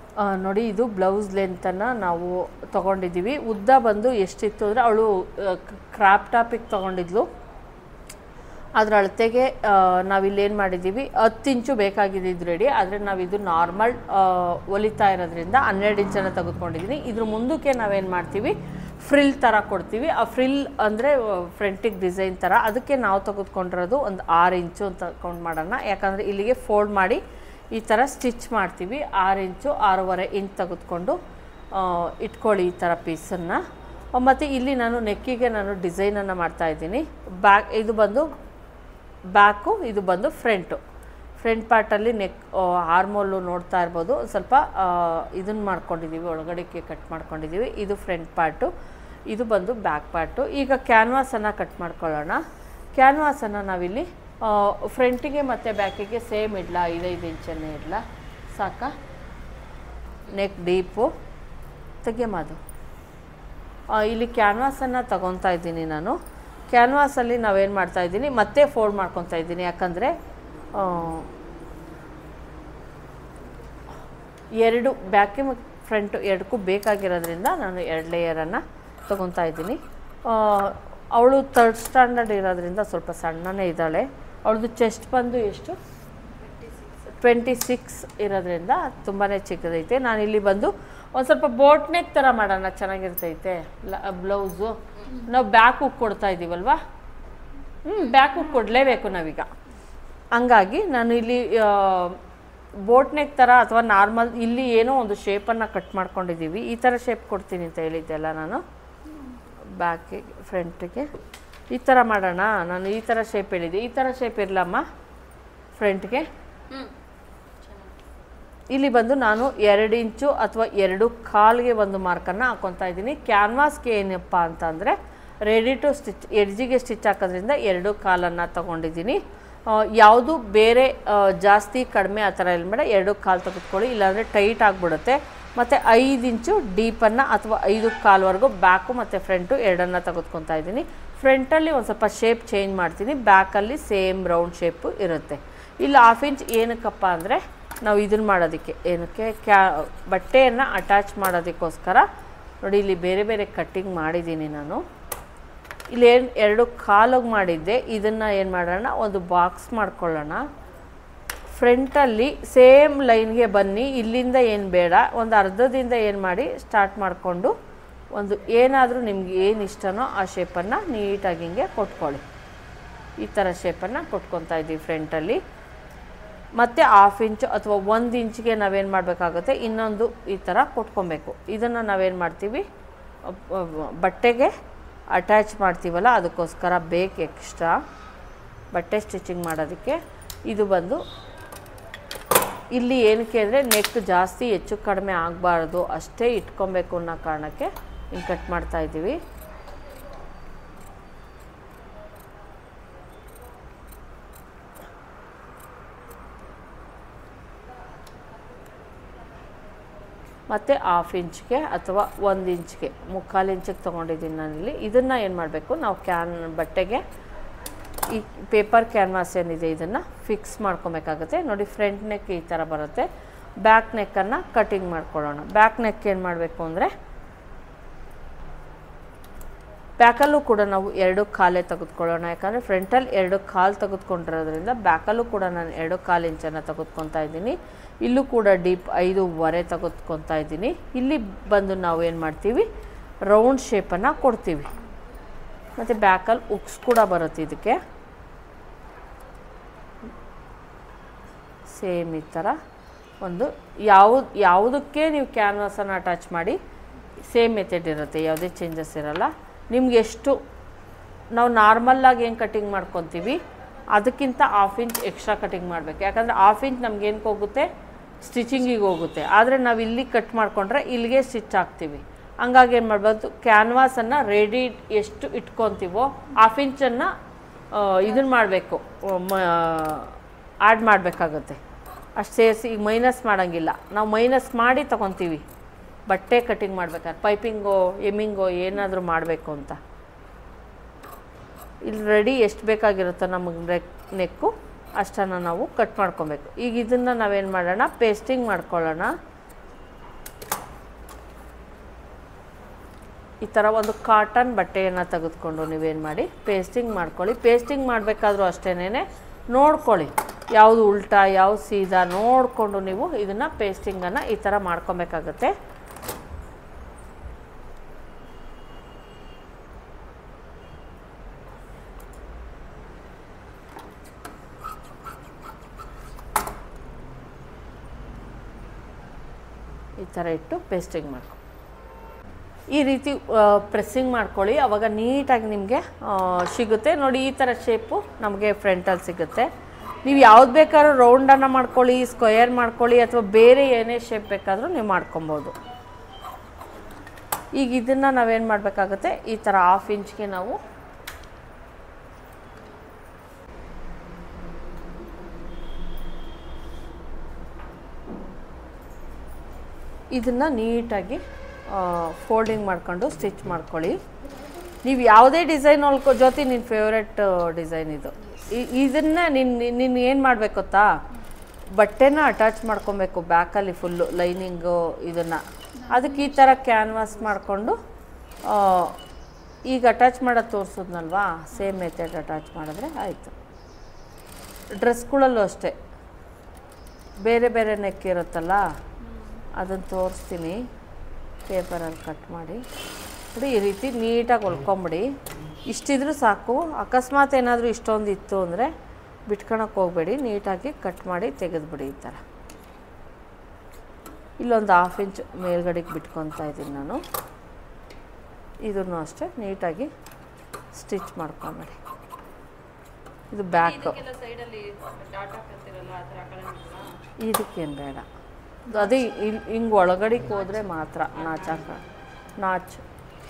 ಆ, ನೋಡಿ ಇದು ಬ್ಲೌಸ್ ಲೆಂತನ್ನು ನಾವು ತೊಗೊಂಡಿದ್ದೀವಿ ಉದ್ದ ಬಂದು ಎಷ್ಟಿತ್ತು ಅಂದರೆ ಅವಳು ಕ್ರಾಪ್ ಟಾಪಿಗೆ ತೊಗೊಂಡಿದ್ಲು ಅದ್ರ ಅಳತೆಗೆ ನಾವಿಲ್ಲೇನು ಮಾಡಿದ್ದೀವಿ ಹತ್ತು ಇಂಚು ಬೇಕಾಗಿದ್ದು ರೆಡಿ ಆದರೆ ನಾವಿದು ನಾರ್ಮಲ್ ಹೊಲಿತಾ ಇರೋದ್ರಿಂದ ಹನ್ನೆರಡು ಇಂಚನ್ನು ತೆಗೆದುಕೊಂಡಿದ್ದೀನಿ ಇದ್ರ ಮುಂದಕ್ಕೆ ನಾವೇನು ಮಾಡ್ತೀವಿ ಫ್ರಿಲ್ ಥರ ಕೊಡ್ತೀವಿ ಆ ಫ್ರಿಲ್ ಅಂದರೆ ಫ್ರಂಟಿಗೆ ಡಿಸೈನ್ ಥರ ಅದಕ್ಕೆ ನಾವು ತೆಗೆದುಕೊಂಡಿರೋದು ಒಂದು ಆರು ಇಂಚು ಅಂತ ತಗೊಂಡು ಮಾಡೋಣ ಯಾಕಂದರೆ ಇಲ್ಲಿಗೆ ಫೋಲ್ಡ್ ಮಾಡಿ ಈ ಥರ ಸ್ಟಿಚ್ ಮಾಡ್ತೀವಿ ಆರು ಇಂಚು ಆರೂವರೆ ಇಂಚ್ ತೆಗೆದುಕೊಂಡು ಆ, ಇಟ್ಕೊಳ್ಳಿ ಈ ಥರ ಪೀಸನ್ನು ಮತ್ತು ಇಲ್ಲಿ ನಾನು ನೆಕ್ಕಿಗೆ ನಾನು ಡಿಸೈನನ್ನು ಮಾಡ್ತಾಯಿದ್ದೀನಿ ಬ್ಯಾಕ್ ಇದು ಬಂದು ಬ್ಯಾಕು ಇದು ಬಂದು ಫ್ರಂಟು ಫ್ರಂಟ್ ಪಾರ್ಟಲ್ಲಿ ನೆಕ್ ಆರ್ಮೋಲು ನೋಡ್ತಾ ಇರ್ಬೋದು ಒಂದ್ ಸ್ವಲ್ಪ ಇದನ್ನು ಮಾಡ್ಕೊಂಡಿದ್ದೀವಿ ಒಳಗಡೆಗೆ ಕಟ್ ಮಾಡ್ಕೊಂಡಿದ್ದೀವಿ ಇದು ಫ್ರಂಟ್ ಪಾರ್ಟು ಇದು ಬಂದು ಬ್ಯಾಕ್ ಪಾರ್ಟು ಈಗ ಕ್ಯಾನ್ವಾಸನ್ನು ಕಟ್ ಮಾಡ್ಕೊಳ್ಳೋಣ ಕ್ಯಾನ್ವಾಸನ್ನು ನಾವಿಲ್ಲಿ ಫ್ರಂಟಿಗೆ ಮತ್ತು ಬ್ಯಾಕಿಗೆ ಸೇಮ್ ಇಡಲ ಐದೈದು ಇಂಚನ್ನೇ ಇಡಲ ಸಾಕಾ ನೆಕ್ ಡೀಪು ತೆಗೆಯಮದು ಇಲ್ಲಿ ಕ್ಯಾನ್ವಾಸನ್ನು ತಗೊತಾ ಇದ್ದೀನಿ ನಾನು ಕ್ಯಾನ್ವಾಸಲ್ಲಿ ನಾವೇನು ಮಾಡ್ತಾ ಇದ್ದೀನಿ ಮತ್ತೆ ಫೋಲ್ಡ್ ಮಾಡ್ಕೊತಾ ಇದ್ದೀನಿ ಯಾಕಂದರೆ ಎರಡು ಬ್ಯಾಕಿ ಮತ್ತು ಫ್ರಂಟು ಎರಡಕ್ಕೂ ಬೇಕಾಗಿರೋದ್ರಿಂದ ನಾನು ಎರಡು ಲೇಯರನ್ನು ತೊಗೊತಾ ಇದ್ದೀನಿ ಅವಳು ತರ್ಡ್ ಸ್ಟ್ಯಾಂಡರ್ಡ್ ಇರೋದ್ರಿಂದ ಸ್ವಲ್ಪ ಸಣ್ಣನೇ ಇದ್ದಾಳೆ ಅವಳದು ಚೆಸ್ಟ್ ಬಂದು ಎಷ್ಟು ಟ್ವೆಂಟಿ ಸಿಕ್ಸ್ ಇರೋದ್ರಿಂದ ತುಂಬಾ ಚಿಕ್ಕದೈತೆ ನಾನು ಇಲ್ಲಿ ಬಂದು ಒಂದು ಸ್ವಲ್ಪ ಬೋಟ್ ನೆಕ್ ಥರ ಮಾಡೋಣ ಚೆನ್ನಾಗಿರ್ತೈತೆ ಬ್ಲೌಸು ನಾವು ಬ್ಯಾಕ್ ಹುಕ್ ಕೊಡ್ತಾ ಇದ್ದೀವಲ್ವಾ ಹ್ಞೂ ಬ್ಯಾಕ್ ಹುಕ್ ಕೊಡಲೇಬೇಕು ನಾವೀಗ ಹಂಗಾಗಿ ನಾನು ಇಲ್ಲಿ ಬೋಟ್ ನೆಕ್ ಥರ ಅಥವಾ ನಾರ್ಮಲ್ ಇಲ್ಲಿ ಏನೋ ಒಂದು ಶೇಪನ್ನು ಕಟ್ ಮಾಡ್ಕೊಂಡಿದ್ದೀವಿ ಈ ಥರ ಶೇಪ್ ಕೊಡ್ತೀನಿ ಅಂತ ಹೇಳಿದ್ದೆಲ್ಲ ನಾನು ಬ್ಯಾಕಿಗೆ ಫ್ರಂಟಿಗೆ ಈ ಥರ ಮಾಡೋಣ ನಾನು ಈ ಥರ ಶೇಪ್ ಹೇಳಿದ್ದೆ ಈ ಥರ ಶೇಪ್ ಇರಲಮ್ಮ ಫ್ರಂಟ್ಗೆ ಇಲ್ಲಿ ಬಂದು ನಾನು ಎರಡು ಇಂಚು ಅಥವಾ ಎರಡು ಕಾಲ್ಗೆ ಒಂದು ಮಾರ್ಕನ್ನು ಹಾಕೊತಾ ಇದ್ದೀನಿ ಕ್ಯಾನ್ವಾಸ್ಗೆ ಏನಪ್ಪ ಅಂತಂದರೆ ರೆಡಿ ಟು ಸ್ಟಿಚ್ ಎಡ್ಜಿಗೆ ಸ್ಟಿಚ್ ಹಾಕೋದ್ರಿಂದ ಎರಡು ಕಾಲನ್ನು ತೊಗೊಂಡಿದ್ದೀನಿ ಯಾವುದು ಬೇರೆ ಆ, ಜಾಸ್ತಿ ಕಡಿಮೆ ಆ ಥರ ಇಲ್ಲ ಬೇಡ ಎರಡು ಕಾಲು ತೆಗೆದುಕೊಳ್ಳಿ ಇಲ್ಲಾಂದರೆ ಟೈಟ್ ಆಗಿಬಿಡುತ್ತೆ ಮತ್ತು ಐದು ಇಂಚು ಡೀಪನ್ನು ಅಥವಾ ಐದು ಕಾಲ್ವರೆಗೂ ಬ್ಯಾಕು ಮತ್ತು ಫ್ರಂಟು ಎರಡನ್ನು ತೆಗೆದುಕೊತಾ ಇದ್ದೀನಿ ಫ್ರಂಟಲ್ಲಿ ಒಂದು ಸ್ವಲ್ಪ ಶೇಪ್ ಚೇಂಜ್ ಮಾಡ್ತೀನಿ ಬ್ಯಾಕಲ್ಲಿ ಸೇಮ್ ರೌಂಡ್ ಶೇಪು ಇರುತ್ತೆ ಇಲ್ಲಿ ಹಾಫ್ ಇಂಚ್ ಏನಕ್ಕಪ್ಪ ಅಂದರೆ ನಾವು ಇದನ್ನು ಮಾಡೋದಕ್ಕೆ ಏನಕ್ಕೆ ಕ್ಯಾ ಬಟ್ಟೆಯನ್ನು ಅಟ್ಯಾಚ್ ಮಾಡೋದಕ್ಕೋಸ್ಕರ ನೋಡಿ ಇಲ್ಲಿ ಬೇರೆ ಬೇರೆ ಕಟ್ಟಿಂಗ್ ಮಾಡಿದ್ದೀನಿ ನಾನು ಇಲ್ಲಿ ಏನು ಎರಡು ಕಾಲಾಗಿ ಮಾಡಿದ್ದೆ ಇದನ್ನು ಏನು ಮಾಡೋಣ ಒಂದು ಬಾಕ್ಸ್ ಮಾಡ್ಕೊಳ್ಳೋಣ ಫ್ರಂಟಲ್ಲಿ ಸೇಮ್ ಲೈನ್ಗೆ ಬನ್ನಿ ಇಲ್ಲಿಂದ ಏನು ಬೇಡ ಒಂದು ಅರ್ಧದಿಂದ ಏನು ಮಾಡಿ ಸ್ಟಾರ್ಟ್ ಮಾಡಿಕೊಂಡು ಒಂದು ಏನಾದರೂ ನಿಮ್ಗೆ ಏನು ಇಷ್ಟನೋ ಆ ಶೇಪನ್ನು ನೀಟಾಗಿ ಹಿಂಗೆ ಕೊಟ್ಕೊಳ್ಳಿ ಈ ಥರ ಶೇಪನ್ನು ಕೊಟ್ಕೊತಾ ಇದ್ದೀವಿ ಫ್ರಂಟಲ್ಲಿ ಮತ್ತು ಹಾಫ್ ಇಂಚು ಅಥವಾ ಒಂದು ಇಂಚಿಗೆ ನಾವೇನು ಮಾಡಬೇಕಾಗುತ್ತೆ ಇನ್ನೊಂದು ಈ ಥರ ಕೊಟ್ಕೊಬೇಕು ಇದನ್ನು ನಾವೇನು ಮಾಡ್ತೀವಿ ಅಪ್- ಅವ್- ಬಟ್ಟೆಗೆ ಅಟ್ಯಾಚ್ ಮಾಡ್ತೀವಲ್ಲ ಅದಕ್ಕೋಸ್ಕರ ಬೇಕು ಎಕ್ಸ್ಟ್ರಾ ಬಟ್ಟೆ ಸ್ಟಿಚಿಂಗ್ ಮಾಡೋದಕ್ಕೆ ಇದು ಬಂದು ಇಲ್ಲಿ ಏನಕ್ಕೆ ಅಂದರೆ ನೆಕ್ ಜಾಸ್ತಿ ಹೆಚ್ಚು ಕಡಿಮೆ ಆಗಬಾರ್ದು ಅಷ್ಟೇ ಇಟ್ಕೊಬೇಕು ಅನ್ನೋ ಕಾರಣಕ್ಕೆ ಹಿಂಗೆ ಕಟ್ ಮಾಡ್ತಾ ಇದ್ದೀವಿ ಮತ್ತು ಹಾಫ್ ಇಂಚ್ಗೆ ಅಥವಾ ಒಂದು ಇಂಚ್ಗೆ ಮುಕ್ಕಾಲು ಇಂಚಿಗೆ ತೊಗೊಂಡಿದ್ದೀನಿ ನಾನಿಲ್ಲಿ ಇದನ್ನು ಏನು ಮಾಡಬೇಕು ನಾವು ಕ್ಯಾನ್ ಬಟ್ಟೆಗೆ ಈ ಪೇಪರ್ ಕ್ಯಾನ್ವಾಸ್ ಏನಿದೆ ಇದನ್ನು ಫಿಕ್ಸ್ ಮಾಡ್ಕೊಬೇಕಾಗುತ್ತೆ ನೋಡಿ ಫ್ರಂಟ್ ನೆಕ್ ಈ ಥರ ಬರುತ್ತೆ ಬ್ಯಾಕ್ ನೆಕ್ಕನ್ನು ಕಟಿಂಗ್ ಮಾಡ್ಕೊಳ್ಳೋಣ ಬ್ಯಾಕ್ ನೆಕ್ ಏನು ಮಾಡಬೇಕು ಅಂದರೆ ಬ್ಯಾಕಲ್ಲೂ ಕೂಡ ನಾವು ಎರಡು ಕಾಲೇ ತೆಗೆದುಕೊಳ್ಳೋಣ ಯಾಕಂದರೆ ಫ್ರಂಟಲ್ಲಿ ಎರಡು ಕಾಲು ತೆಗೆದುಕೊಂಡಿರೋದ್ರಿಂದ ಬ್ಯಾಕಲ್ಲೂ ಕೂಡ ನಾನು ಎರಡು ಕಾಲು ಇಂಚನ್ನು ತೆಗೆದುಕೊತಾ ಇದ್ದೀನಿ ಇಲ್ಲೂ ಕೂಡ ಡೀಪ್ ಐದೂವರೆ ತೆಗೆದುಕೊತಾ ಇದ್ದೀನಿ ಇಲ್ಲಿ ಬಂದು ನಾವು ಏನು ಮಾಡ್ತೀವಿ ರೌಂಡ್ ಶೇಪನ್ನು ಕೊಡ್ತೀವಿ ಮತ್ತು ಬ್ಯಾಕಲ್ಲಿ ಉಕ್ಸ್ ಕೂಡ ಬರುತ್ತೆ ಇದಕ್ಕೆ ಸೇಮ್ ಈ ಥರ ಒಂದು ಯಾವುದು ಯಾವುದಕ್ಕೆ ನೀವು ಕ್ಯಾನ್ವಾಸನ್ನು ಅಟ್ಯಾಚ್ ಮಾಡಿ ಸೇಮ್ ಮೆಥಡ್ ಇರುತ್ತೆ ಯಾವುದೇ ಚೇಂಜಸ್ ಇರಲ್ಲ ನಿಮ್ಗೆ ಎಷ್ಟು ನಾವು ನಾರ್ಮಲ್ಲಾಗಿ ಏನು ಕಟಿಂಗ್ ಮಾಡ್ಕೊತೀವಿ ಅದಕ್ಕಿಂತ ಹಾಫ್ ಇಂಚ್ ಎಕ್ಸ್ಟ್ರಾ ಕಟಿಂಗ್ ಮಾಡಬೇಕು ಯಾಕಂದರೆ ಹಾಫ್ ಇಂಚ್ ನಮ್ಗೆ ಏನಕ್ಕೆ ಹೋಗುತ್ತೆ ಸ್ಟಿಚಿಂಗಿಗೆ ಹೋಗುತ್ತೆ ಆದರೆ ನಾವು ಇಲ್ಲಿ ಕಟ್ ಮಾಡಿಕೊಂಡ್ರೆ ಇಲ್ಲಿಗೆ ಸ್ಟಿಚ್ ಹಾಕ್ತೀವಿ ಹಂಗಾಗಿ ಏನು ಮಾಡ್ಬೋದು ಕ್ಯಾನ್ವಾಸನ್ನು ರೆಡಿ ಎಷ್ಟು ಇಟ್ಕೊತೀವೋ ಹಾಫ್ ಇಂಚನ್ನು ಇದನ್ನು ಮಾಡಬೇಕು ಆ್ಯಡ್ ಮಾಡಬೇಕಾಗುತ್ತೆ ಅಷ್ಟು ಸೇರಿಸಿ ಈಗ ಮೈನಸ್ ಮಾಡೋಂಗಿಲ್ಲ ನಾವು ಮೈನಸ್ ಮಾಡಿ ತೊಗೊತೀವಿ ಬಟ್ಟೆ ಕಟಿಂಗ್ ಮಾಡ್ಬೇಕಾದ್ರೆ ಪೈಪಿಂಗೋ ಎಮ್ಮಿಂಗೋ ಏನಾದರೂ ಮಾಡಬೇಕು ಅಂತ ಇಲ್ಲಿ ರೆಡಿ ಎಷ್ಟು ಬೇಕಾಗಿರುತ್ತೋ ನಮಗೆ ನೆಕ್ ನೆಕ್ಕು ಅಷ್ಟನ್ನು ನಾವು ಕಟ್ ಮಾಡ್ಕೊಬೇಕು ಈಗ ಇದನ್ನು ನಾವೇನು ಮಾಡೋಣ ಪೇಸ್ಟಿಂಗ್ ಮಾಡ್ಕೊಳ್ಳೋಣ ಈ ಥರ ಒಂದು ಕಾಟನ್ ಬಟ್ಟೆಯನ್ನು ತೆಗೆದುಕೊಂಡು ನೀವೇನು ಮಾಡಿ ಪೇಸ್ಟಿಂಗ್ ಮಾಡ್ಕೊಳ್ಳಿ ಪೇಸ್ಟಿಂಗ್ ಮಾಡಬೇಕಾದ್ರೂ ಅಷ್ಟೇನೆ ನೋಡ್ಕೊಳ್ಳಿ ಯಾವುದು ಉಲ್ಟಾ ಯಾವುದು ಸೀದಾ ನೋಡಿಕೊಂಡು ನೀವು ಇದನ್ನು ಪೇಸ್ಟಿಂಗನ್ನು ಈ ಥರ ಮಾಡ್ಕೊಬೇಕಾಗತ್ತೆ ಈ ಥರ ಇಟ್ಟು ಪೇಸ್ಟಿಂಗ್ ಮಾಡ್ಕೊ ಈ ರೀತಿ ಪ್ರೆಸ್ಸಿಂಗ್ ಮಾಡ್ಕೊಳ್ಳಿ ಅವಾಗ ನೀಟಾಗಿ ನಿಮಗೆ ಸಿಗುತ್ತೆ ನೋಡಿ ಈ ಥರ ಶೇಪು ನಮಗೆ ಫ್ರಂಟಲ್ಲಿ ಸಿಗುತ್ತೆ ನೀವು ಯಾವ್ದು ಬೇಕಾದ್ರೂ ರೌಂಡನ್ನು ಮಾಡ್ಕೊಳ್ಳಿ ಸ್ಕ್ವಯರ್ ಮಾಡ್ಕೊಳ್ಳಿ ಅಥವಾ ಬೇರೆ ಏನೇ ಶೇಪ್ ಬೇಕಾದರೂ ನೀವು ಮಾಡ್ಕೊಬೋದು ಈಗ ಇದನ್ನು ನಾವೇನು ಮಾಡಬೇಕಾಗುತ್ತೆ ಈ ಥರ ಹಾಫ್ ಇಂಚ್ಗೆ ನಾವು ಇದನ್ನು ನೀಟಾಗಿ ಫೋಲ್ಡಿಂಗ್ ಮಾಡ್ಕೊಂಡು ಸ್ಟಿಚ್ ಮಾಡ್ಕೊಳ್ಳಿ ನೀವು ಯಾವುದೇ ಡಿಸೈನ್ ಹೊಲ್ಕೋ ಜೊತೆ ನಿನ್ನ ಫೇವ್ರೆಟ್ ಡಿಸೈನ್ ಇದು ಇ- ಇದನ್ನ ನಿನ್ನ ನಿನ್ನ ಏನು ಮಾಡಬೇಕು ಗೊತ್ತಾ ಬಟ್ಟೆನ ಅಟ್ಯಾಚ್ ಮಾಡ್ಕೊಬೇಕು ಬ್ಯಾಕಲ್ಲಿ ಫುಲ್ಲು ಲೈನಿಂಗು ಇದನ್ನು ಅದಕ್ಕೆ ಈ ಥರ ಕ್ಯಾನ್ವಾಸ್ ಮಾಡಿಕೊಂಡು ಈಗ ಅಟ್ಯಾಚ್ ಮಾಡೋದು ತೋರಿಸಿದ್ನಲ್ವಾ ಸೇಮ್ ಮೆಥಡ್ ಅಟ್ಯಾಚ್ ಮಾಡಿದ್ರೆ ಆಯಿತು ಡ್ರೆಸ್ಗಳಲ್ಲೂ ಅಷ್ಟೇ ಬೇರೆ ಬೇರೆ ನೆಕ್ ಇರುತ್ತಲ್ಲ ಅದನ್ನು ತೋರಿಸ್ತೀನಿ ಪೇಪರಲ್ಲಿ ಕಟ್ ಮಾಡಿ ನೋಡಿ ಈ ರೀತಿ ನೀಟಾಗಿ ಹೊಲ್ಕೊಂಬಿಡಿ ಇಷ್ಟಿದ್ರೂ ಸಾಕು ಅಕಸ್ಮಾತ್ ಏನಾದರೂ ಇಷ್ಟೊಂದು ಇತ್ತು ಅಂದರೆ ಬಿಟ್ಕೊಳಕ್ಕೆ ಹೋಗಬೇಡಿ ನೀಟಾಗಿ ಕಟ್ ಮಾಡಿ ತೆಗೆದುಬಿಡಿ ಈ ಥರ ಇಲ್ಲೊಂದು ಹಾಫ್ ಇಂಚ್ ಮೇಲ್ಗಡೆಗೆ ಬಿಟ್ಕೊತಾ ಇದ್ದೀನಿ ನಾನು ಇದನ್ನು ಅಷ್ಟೇ ನೀಟಾಗಿ ಸ್ಟಿಚ್ ಮಾಡ್ಕೊಂಬಿಡಿ ಇದು ಬ್ಯಾಕು ಸೈಡಲ್ಲಿ ಡಾಟ್ ಹಾಕಂತಿರಲ್ಲ ಆ ಥರ ಕಡೆ ಇದಕ್ಕೇನು ಬೇಡ ಅದೇ ಇಲ್ಲಿ ಹಿಂಗೆ ಒಳಗಡೆಗೆ ಹೋದರೆ ಮಾತ್ರ ನಾಚಾಕ ನಾಚು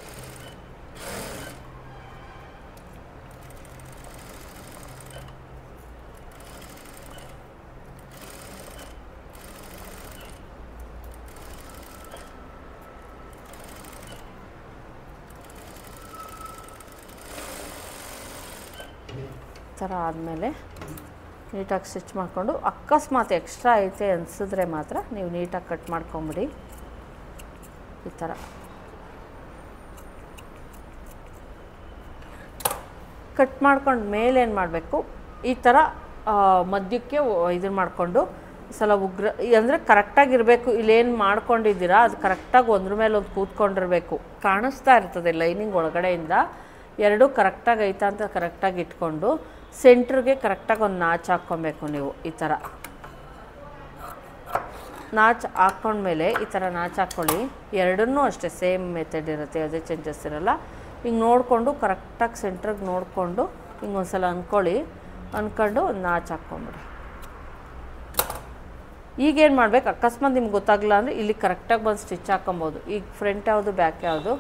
ಥರ ಆದಮೇಲೆ ನೀಟಾಗಿ ಸ್ಟಿಚ್ ಮಾಡಿಕೊಂಡು ಅಕಸ್ಮಾತ್ ಎಕ್ಸ್ಟ್ರಾ ಐತೆ ಅನಿಸಿದ್ರೆ ಮಾತ್ರ ನೀವು ನೀಟಾಗಿ ಕಟ್ ಮಾಡ್ಕೊಂಬಿಡಿ ಈ ಥರ ಕಟ್ ಮಾಡ್ಕೊಂಡು ಮೇಲೆ ಏನು ಮಾಡಬೇಕು ಈ ಥರ ಆ, ಮಧ್ಯಕ್ಕೆ ಇದನ್ನು ಮಾಡಿಕೊಂಡು ಸಲ ಉಗ್ರ ಅಂದರೆ ಕರೆಕ್ಟಾಗಿರಬೇಕು ಇಲ್ಲೇನು ಮಾಡ್ಕೊಂಡಿದ್ದೀರಾ ಅದು ಕರೆಕ್ಟಾಗಿ ಒಂದ್ರ ಮೇಲೆ ಒಂದು ಕೂತ್ಕೊಂಡಿರಬೇಕು ಕಾಣಿಸ್ತಾ ಇರ್ತದೆ ಲೈನಿಂಗ್ ಒಳಗಡೆಯಿಂದ ಎರಡೂ ಕರೆಕ್ಟಾಗಿ ಐತಾ ಅಂತ ಕರೆಕ್ಟಾಗಿ ಇಟ್ಕೊಂಡು ಸೆಂಟ್ರಿಗೆ ಕರೆಕ್ಟಾಗಿ ಒಂದು ನಾಚ್ ಹಾಕ್ಕೊಬೇಕು ನೀವು ಈ ಥರ ನಾಚ್ ಹಾಕ್ಕೊಂಡ್ಮೇಲೆ ಈ ಥರ ನಾಚ್ ಹಾಕ್ಕೊಳ್ಳಿ ಎರಡನ್ನೂ ಅಷ್ಟೇ ಸೇಮ್ ಮೆಥಡ್ ಇರುತ್ತೆ ಯಾವುದೇ ಚೇಂಜಸ್ ಇರಲ್ಲ ಹಿಂಗೆ ನೋಡಿಕೊಂಡು ಕರೆಕ್ಟಾಗಿ ಸೆಂಟ್ರಿಗೆ ನೋಡಿಕೊಂಡು ಹಿಂಗೆ ಒಂದ್ಸಲ ಅಂದ್ಕೊಳ್ಳಿ ಅಂದ್ಕೊಂಡು ಒಂದು ನಾಚ್ ಹಾಕ್ಕೊಂಬಿಡಿ ಈಗೇನು ಮಾಡ್ಬೇಕು ಅಕಸ್ಮಾತ್ ನಿಮ್ಗೆ ಗೊತ್ತಾಗಲ್ಲ ಅಂದರೆ ಇಲ್ಲಿ ಕರೆಕ್ಟಾಗಿ ಬಂದು ಸ್ಟಿಚ್ ಹಾಕೊಬೋದು ಈಗ ಫ್ರಂಟ್ ಯಾವುದು ಬ್ಯಾಕ್ ಯಾವುದು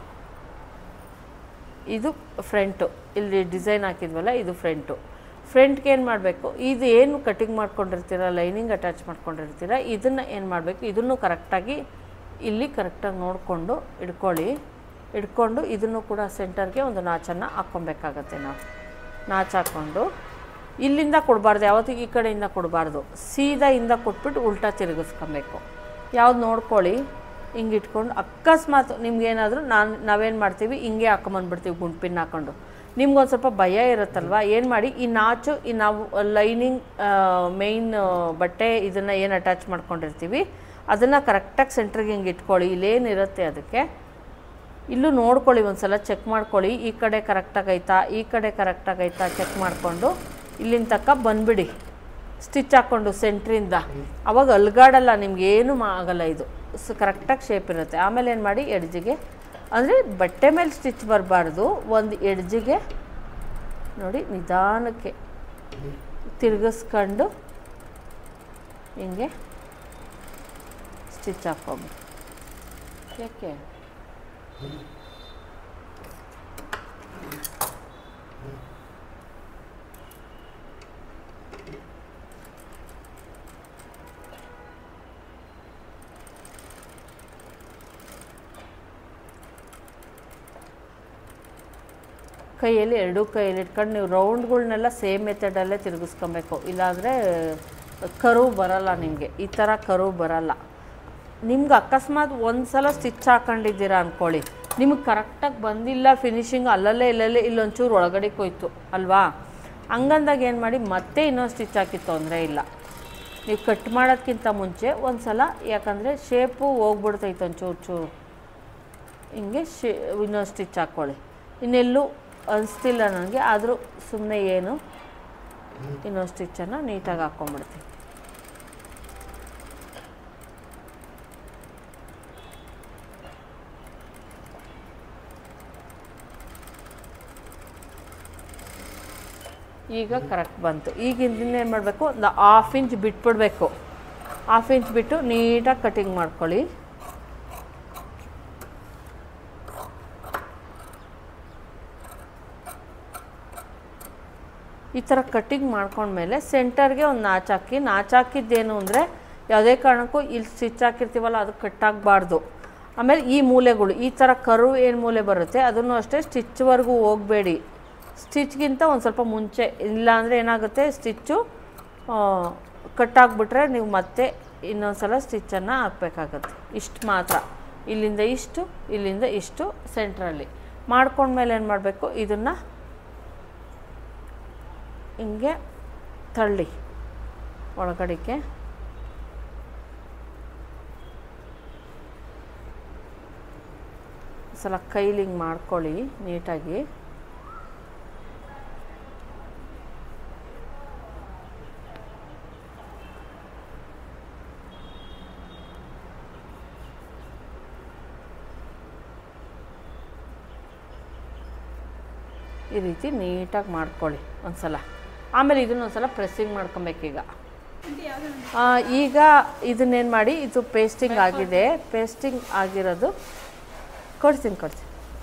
ಇದು ಫ್ರಂಟು ಇಲ್ಲಿ ಡಿಸೈನ್ ಹಾಕಿದ್ವಲ್ಲ ಇದು ಫ್ರಂಟು ಫ್ರಂಟ್ಗೆ ಏನು ಮಾಡಬೇಕು ಇದು ಏನು ಕಟಿಂಗ್ ಮಾಡ್ಕೊಂಡಿರ್ತೀರ ಲೈನಿಂಗ್ ಅಟ್ಯಾಚ್ ಮಾಡ್ಕೊಂಡಿರ್ತೀರ ಇದನ್ನು ಏನು ಮಾಡಬೇಕು ಇದನ್ನು ಕರೆಕ್ಟಾಗಿ ಇಲ್ಲಿ ಕರೆಕ್ಟಾಗಿ ನೋಡಿಕೊಂಡು ಇಡ್ಕೊಳ್ಳಿ ಇಟ್ಕೊಂಡು ಇದನ್ನು ಕೂಡ ಸೆಂಟರ್ಗೆ ಒಂದು ನಾಚನ್ನು ಹಾಕ್ಕೊಬೇಕಾಗತ್ತೆ ನಾವು ನಾಚ್ ಹಾಕ್ಕೊಂಡು ಇಲ್ಲಿಂದ ಕೊಡಬಾರ್ದು ಯಾವತ್ತೂ ಈ ಕಡೆಯಿಂದ ಕೊಡಬಾರ್ದು ಸೀದಾ ಇಂದ ಕೊಟ್ಬಿಟ್ಟು ಉಲ್ಟಾ ತಿರುಗಿಸ್ಕೊಬೇಕು ಯಾವ್ದು ನೋಡ್ಕೊಳ್ಳಿ ಹಿಂಗೆ ಇಟ್ಕೊಂಡು ಅಕಸ್ಮಾತ್ ನಿಮ್ಗೇನಾದರೂ ನಾನು ನಾವೇನು ಮಾಡ್ತೀವಿ ಹಿಂಗೆ ಹಾಕೊಂಬಂದ್ಬಿಡ್ತೀವಿ ಗುಂಡ್ಪಿನ್ ಹಾಕೊಂಡು ನಿಮ್ಗೊಂದು ಸ್ವಲ್ಪ ಭಯ ಇರುತ್ತಲ್ವ ಏನು ಮಾಡಿ ಈ ನಾಚು ಈ ನಾವು ಲೈನಿಂಗ್ ಮೇಯ್ನ್ ಬಟ್ಟೆ ಇದನ್ನು ಏನು ಅಟ್ಯಾಚ್ ಮಾಡ್ಕೊಂಡಿರ್ತೀವಿ ಅದನ್ನು ಕರೆಕ್ಟಾಗಿ ಸೆಂಟ್ರಿಗೆ ಹಿಂಗೆ ಇಟ್ಕೊಳ್ಳಿ ಇಲ್ಲೇನಿರುತ್ತೆ ಅದಕ್ಕೆ ಇಲ್ಲೂ ನೋಡ್ಕೊಳ್ಳಿ ಒಂದು ಸಲ ಚೆಕ್ ಮಾಡ್ಕೊಳ್ಳಿ ಈ ಕಡೆ ಕರೆಕ್ಟಾಗಿ ಐತಾ ಈ ಕಡೆ ಕರೆಕ್ಟಾಗಿ ಐತಾ ಚೆಕ್ ಮಾಡಿಕೊಂಡು ಇಲ್ಲಿನ ತನಕ ಬಂದ್ಬಿಡಿ ಸ್ಟಿಚ್ ಹಾಕ್ಕೊಂಡು ಸೆಂಟ್ರಿಂದ ಅವಾಗ ಅಲ್ಗಾಡಲ್ಲ ನಿಮ್ಗೆ ಏನೂ ಮಾ ಆಗಲ್ಲ ಇದು ಸ್ ಕರೆಕ್ಟಾಗಿ ಶೇಪ್ ಇರುತ್ತೆ ಆಮೇಲೆ ಏನು ಮಾಡಿ ಎಡ್ಜಿಗೆ ಅಂದರೆ ಬಟ್ಟೆ ಮೇಲೆ ಸ್ಟಿಚ್ ಬರಬಾರ್ದು ಒಂದು ಎಡ್ಜಿಗೆ ನೋಡಿ ನಿಧಾನಕ್ಕೆ ತಿರುಗಿಸ್ಕೊಂಡು ಹಿಂಗೆ ಸ್ಟಿಚ್ ಹಾಕ್ಕೊಂಬಿಡಿ ಯಾಕೆ ಕೈಯಲ್ಲಿ ಎರಡೂ ಕೈಯಲ್ಲಿ ಇಟ್ಕೊಂಡು ನೀವು ರೌಂಡ್ಗಳ್ನೆಲ್ಲ ಸೇಮ್ ಮೆಥಡಲ್ಲೇ ತಿರುಗಿಸ್ಕೊಬೇಕು ಇಲ್ಲಾಂದರೆ ಕರು ಬರಲ್ಲ ನಿಮಗೆ ಈ ಥರ ಕರು ಬರಲ್ಲ ನಿಮ್ಗೆ ಅಕಸ್ಮಾತ್ ಒಂದು ಸಲ ಸ್ಟಿಚ್ ಹಾಕೊಂಡಿದ್ದೀರಾ ಅಂದ್ಕೊಳ್ಳಿ ನಿಮಗೆ ಕರೆಕ್ಟಾಗಿ ಬಂದಿಲ್ಲ ಫಿನಿಶಿಂಗ್ ಅಲ್ಲಲ್ಲೇ ಇಲ್ಲಲ್ಲೇ ಇಲ್ಲೊಂಚೂರು ಒಳಗಡೆ ಹೋಯ್ತು ಅಲ್ವಾ ಹಂಗಂದಾಗ ಏನು ಮಾಡಿ ಮತ್ತೆ ಇನ್ನೊಂದು ಸ್ಟಿಚ್ ಹಾಕಿ ತೊಂದರೆ ಇಲ್ಲ ನೀವು ಕಟ್ ಮಾಡೋದ್ಕಿಂತ ಮುಂಚೆ ಒಂದು ಸಲ ಯಾಕಂದರೆ ಶೇಪು ಹೋಗ್ಬಿಡ್ತೈತೆ ಒಂಚೂರು ಚೂರು ಹಿಂಗೆ ಶೇ ಇನ್ನೊಂದು ಸ್ಟಿಚ್ ಹಾಕ್ಕೊಳ್ಳಿ ಇನ್ನೆಲ್ಲೂ ಅನಿಸ್ತಿಲ್ಲ ನನಗೆ ಆದರೂ ಸುಮ್ಮನೆ ಏನು ಇನ್ನೊಂದು ಸ್ಟಿಚ್ಚನ್ನು ನೀಟಾಗಿ ಹಾಕ್ಕೊಂಬಿಡ್ತೀನಿ ಈಗ ಕರೆಕ್ಟ್ ಬಂತು ಈಗ ಇದನ್ನ ಏನು ಮಾಡಬೇಕು ಒಂದು ಹಾಫ್ ಇಂಚ್ ಬಿಟ್ಬಿಡ್ಬೇಕು ಹಾಫ್ ಇಂಚ್ ಬಿಟ್ಟು ನೀಟಾಗಿ ಕಟಿಂಗ್ ಮಾಡ್ಕೊಳ್ಳಿ ಈ ಥರ ಕಟ್ಟಿಂಗ್ ಮಾಡ್ಕೊಂಡ್ಮೇಲೆ ಸೆಂಟರ್ಗೆ ಒಂದು ನಾಚ್ ಹಾಕಿ ನಾಚ್ ಹಾಕಿದ್ದೇನು ಅಂದರೆ ಯಾವುದೇ ಕಾರಣಕ್ಕೂ ಇಲ್ಲಿ ಸ್ಟಿಚ್ ಹಾಕಿರ್ತೀವಲ್ಲ ಅದು ಕಟ್ಟಾಗಬಾರ್ದು ಆಮೇಲೆ ಈ ಮೂಲೆಗಳು ಈ ಥರ ಕರು ಏನು ಮೂಲೆ ಬರುತ್ತೆ ಅದನ್ನು ಅಷ್ಟೇ ಸ್ಟಿಚ್ವರೆಗೂ ಹೋಗಬೇಡಿ ಸ್ಟಿಚ್ಗಿಂತ ಒಂದು ಸ್ವಲ್ಪ ಮುಂಚೆ ಇಲ್ಲಾಂದರೆ ಏನಾಗುತ್ತೆ ಸ್ಟಿಚ್ಚು ಕಟ್ಟಾಗ್ಬಿಟ್ರೆ ನೀವು ಮತ್ತೆ ಇನ್ನೊಂದು ಸಲ ಸ್ಟಿಚ್ಚನ್ನು ಹಾಕಬೇಕಾಗತ್ತೆ ಇಷ್ಟು ಮಾತ್ರ ಇಲ್ಲಿಂದ ಇಷ್ಟು ಇಲ್ಲಿಂದ ಇಷ್ಟು ಸೆಂಟ್ರಲ್ಲಿ ಮಾಡ್ಕೊಂಡ್ಮೇಲೆ ಏನು ಮಾಡಬೇಕು ಇದನ್ನು ಹಿಂಗೆ ತಳ್ಳಿ ಒಳಗಡೆಗೆ ಸಲ ಕೈಲಿ ಹಿಂಗೆ ಮಾಡ್ಕೊಳ್ಳಿ ನೀಟಾಗಿ ಈ ರೀತಿ ನೀಟಾಗಿ ಮಾಡ್ಕೊಳ್ಳಿ ಒಂದ್ಸಲ ಆಮೇಲೆ ಇದನ್ನ ಒಂದ್ಸಲ ಪ್ರೆಸ್ಸಿಂಗ್ ಮಾಡ್ಕೊಬೇಕೀಗ ಆ, ಈಗ ಇದನ್ನೇನು ಮಾಡಿ ಇದು ಪೇಸ್ಟಿಂಗ್ ಆಗಿದೆ ಪೇಸ್ಟಿಂಗ್ ಆಗಿರೋದು ಕೊಡ್ತೀನಿ ಕೊಡ್ತೀನಿ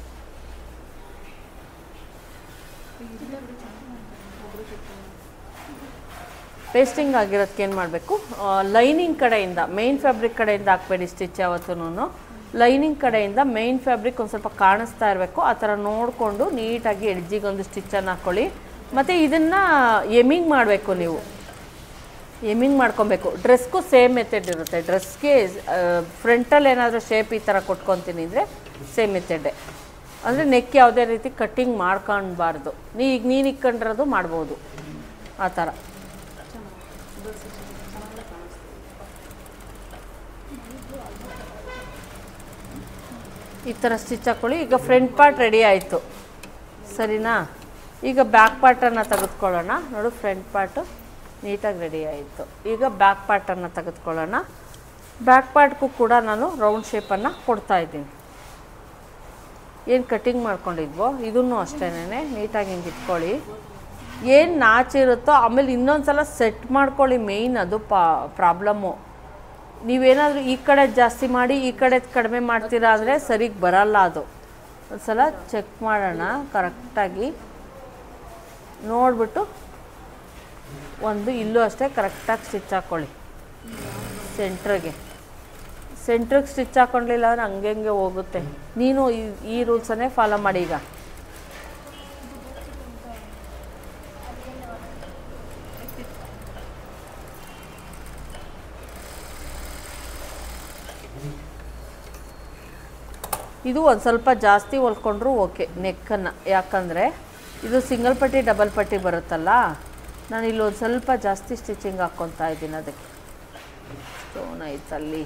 ಪೇಸ್ಟಿಂಗ್ ಆಗಿರೋದಕ್ಕೆ ಏನು ಮಾಡಬೇಕು ಲೈನಿಂಗ್ ಕಡೆಯಿಂದ ಮೇನ್ ಫ್ಯಾಬ್ರಿಕ್ ಕಡೆಯಿಂದ ಹಾಕ್ಬೇಡಿ ಸ್ಟಿಚ್ ಯಾವತ್ತೂ ಲೈನಿಂಗ್ ಕಡೆಯಿಂದ ಮೇನ್ ಫ್ಯಾಬ್ರಿಕ್ ಒಂದು ಸ್ವಲ್ಪ ಕಾಣಿಸ್ತಾ ಇರಬೇಕು ಆ ಥರ ನೋಡಿಕೊಂಡು ನೀಟಾಗಿ ಎಡ್ಜಿಗೆ ಒಂದು ಸ್ಟಿಚ್ಚನ್ನು ಹಾಕ್ಕೊಳ್ಳಿ ಮತ್ತು ಇದನ್ನು ಎಮಿಂಗ್ ಮಾಡಬೇಕು ನೀವು ಎಮಿಂಗ್ ಮಾಡ್ಕೊಬೇಕು ಡ್ರೆಸ್ಗೂ ಸೇಮ್ ಮೆಥಡ್ ಇರುತ್ತೆ ಡ್ರೆಸ್ಗೆ ಫ್ರಂಟಲ್ಲಿ ಏನಾದರೂ ಶೇಪ್ ಈ ಥರ ಕೊಟ್ಕೊತೀನಿ ಅಂದರೆ ಸೇಮ್ ಮೆಥಡ್ಡೆ ಅಂದರೆ ನೆಕ್ ಯಾವುದೇ ರೀತಿ ಕಟ್ಟಿಂಗ್ ಮಾಡ್ಕೊಳ್ಬಾರ್ದು ನೀ ಈಗ ನೀನು ಇಕ್ಕೊಂಡಿರೋದು ಮಾಡ್ಬೋದು ಆ ಥರ ಈ ಥರ ಸ್ಟಿಚ್ ಹಾಕ್ಕೊಳ್ಳಿ ಈಗ ಫ್ರಂಟ್ ಪಾರ್ಟ್ ರೆಡಿ ಆಯಿತು ಸರಿನಾ ಈಗ ಬ್ಯಾಕ್ ಪಾರ್ಟನ್ನು ತೆಗೆದುಕೊಳ್ಳೋಣ ನೋಡು ಫ್ರಂಟ್ ಪಾರ್ಟು ನೀಟಾಗಿ ರೆಡಿ ಆಯಿತು ಈಗ ಬ್ಯಾಕ್ ಪಾರ್ಟನ್ನು ತೆಗೆದುಕೊಳ್ಳೋಣ ಬ್ಯಾಕ್ ಪಾರ್ಟ್ಗೂ ಕೂಡ ನಾನು ರೌಂಡ್ ಶೇಪನ್ನು ಕೊಡ್ತಾ ಇದ್ದೀನಿ ಏನು ಕಟಿಂಗ್ ಮಾಡ್ಕೊಂಡಿದ್ವೋ ಇದನ್ನು ಅಷ್ಟೇನೆ ನೀಟಾಗಿ ಹಿಂಗೆ ಇಟ್ಕೊಳ್ಳಿ ಏನು ನಾಚಿರುತ್ತೋ ಆಮೇಲೆ ಇನ್ನೊಂದು ಸಲ ಸೆಟ್ ಮಾಡ್ಕೊಳ್ಳಿ ಮೇಯ್ನ್ ಅದು ಪಾ ಪ್ರಾಬ್ಲಮ್ಮು ನೀವೇನಾದರೂ ಈ ಕಡೆ ಜಾಸ್ತಿ ಮಾಡಿ ಈ ಕಡೆ ಕಡಿಮೆ ಮಾಡ್ತೀರಾ ಅಂದರೆ ಸರಿಗೆ ಬರಲ್ಲ ಅದು ಒಂದು ಸಲ ಚೆಕ್ ಮಾಡೋಣ ಕರೆಕ್ಟಾಗಿ ನೋಡಿಬಿಟ್ಟು ಒಂದು ಇಲ್ಲೂ ಅಷ್ಟೇ ಕರೆಕ್ಟಾಗಿ ಸ್ಟಿಚ್ ಹಾಕ್ಕೊಳ್ಳಿ ಸೆಂಟ್ರಿಗೆ ಸೆಂಟ್ರಿಗೆ ಸ್ಟಿಚ್ ಹಾಕ್ಕೊಳ್ಳಿಲ್ಲ ಅಂದರೆ ಹಂಗೆ ಹಂಗೆ ಹೋಗುತ್ತೆ ನೀನು ಈ ಈ ರೂಲ್ಸನ್ನೇ ಫಾಲೋ ಮಾಡಿ ಈಗ ಇದು ಒಂದು ಸ್ವಲ್ಪ ಜಾಸ್ತಿ ಹೊಲ್ಕೊಂಡ್ರು ಓಕೆ ನೆಕ್ಕನ್ನು ಯಾಕಂದರೆ ಇದು ಸಿಂಗಲ್ ಪಟ್ಟಿ ಡಬಲ್ ಪಟ್ಟಿ ಬರುತ್ತಲ್ಲ ನಾನು ಇಲ್ಲಿ ಒಂದು ಸ್ವಲ್ಪ ಜಾಸ್ತಿ ಸ್ಟಿಚಿಂಗ್ ಹಾಕ್ಕೊತಾ ಇದ್ದೀನಿ ಅದಕ್ಕೆ ಸ್ಟೋನ್ ಐತಲ್ಲಿ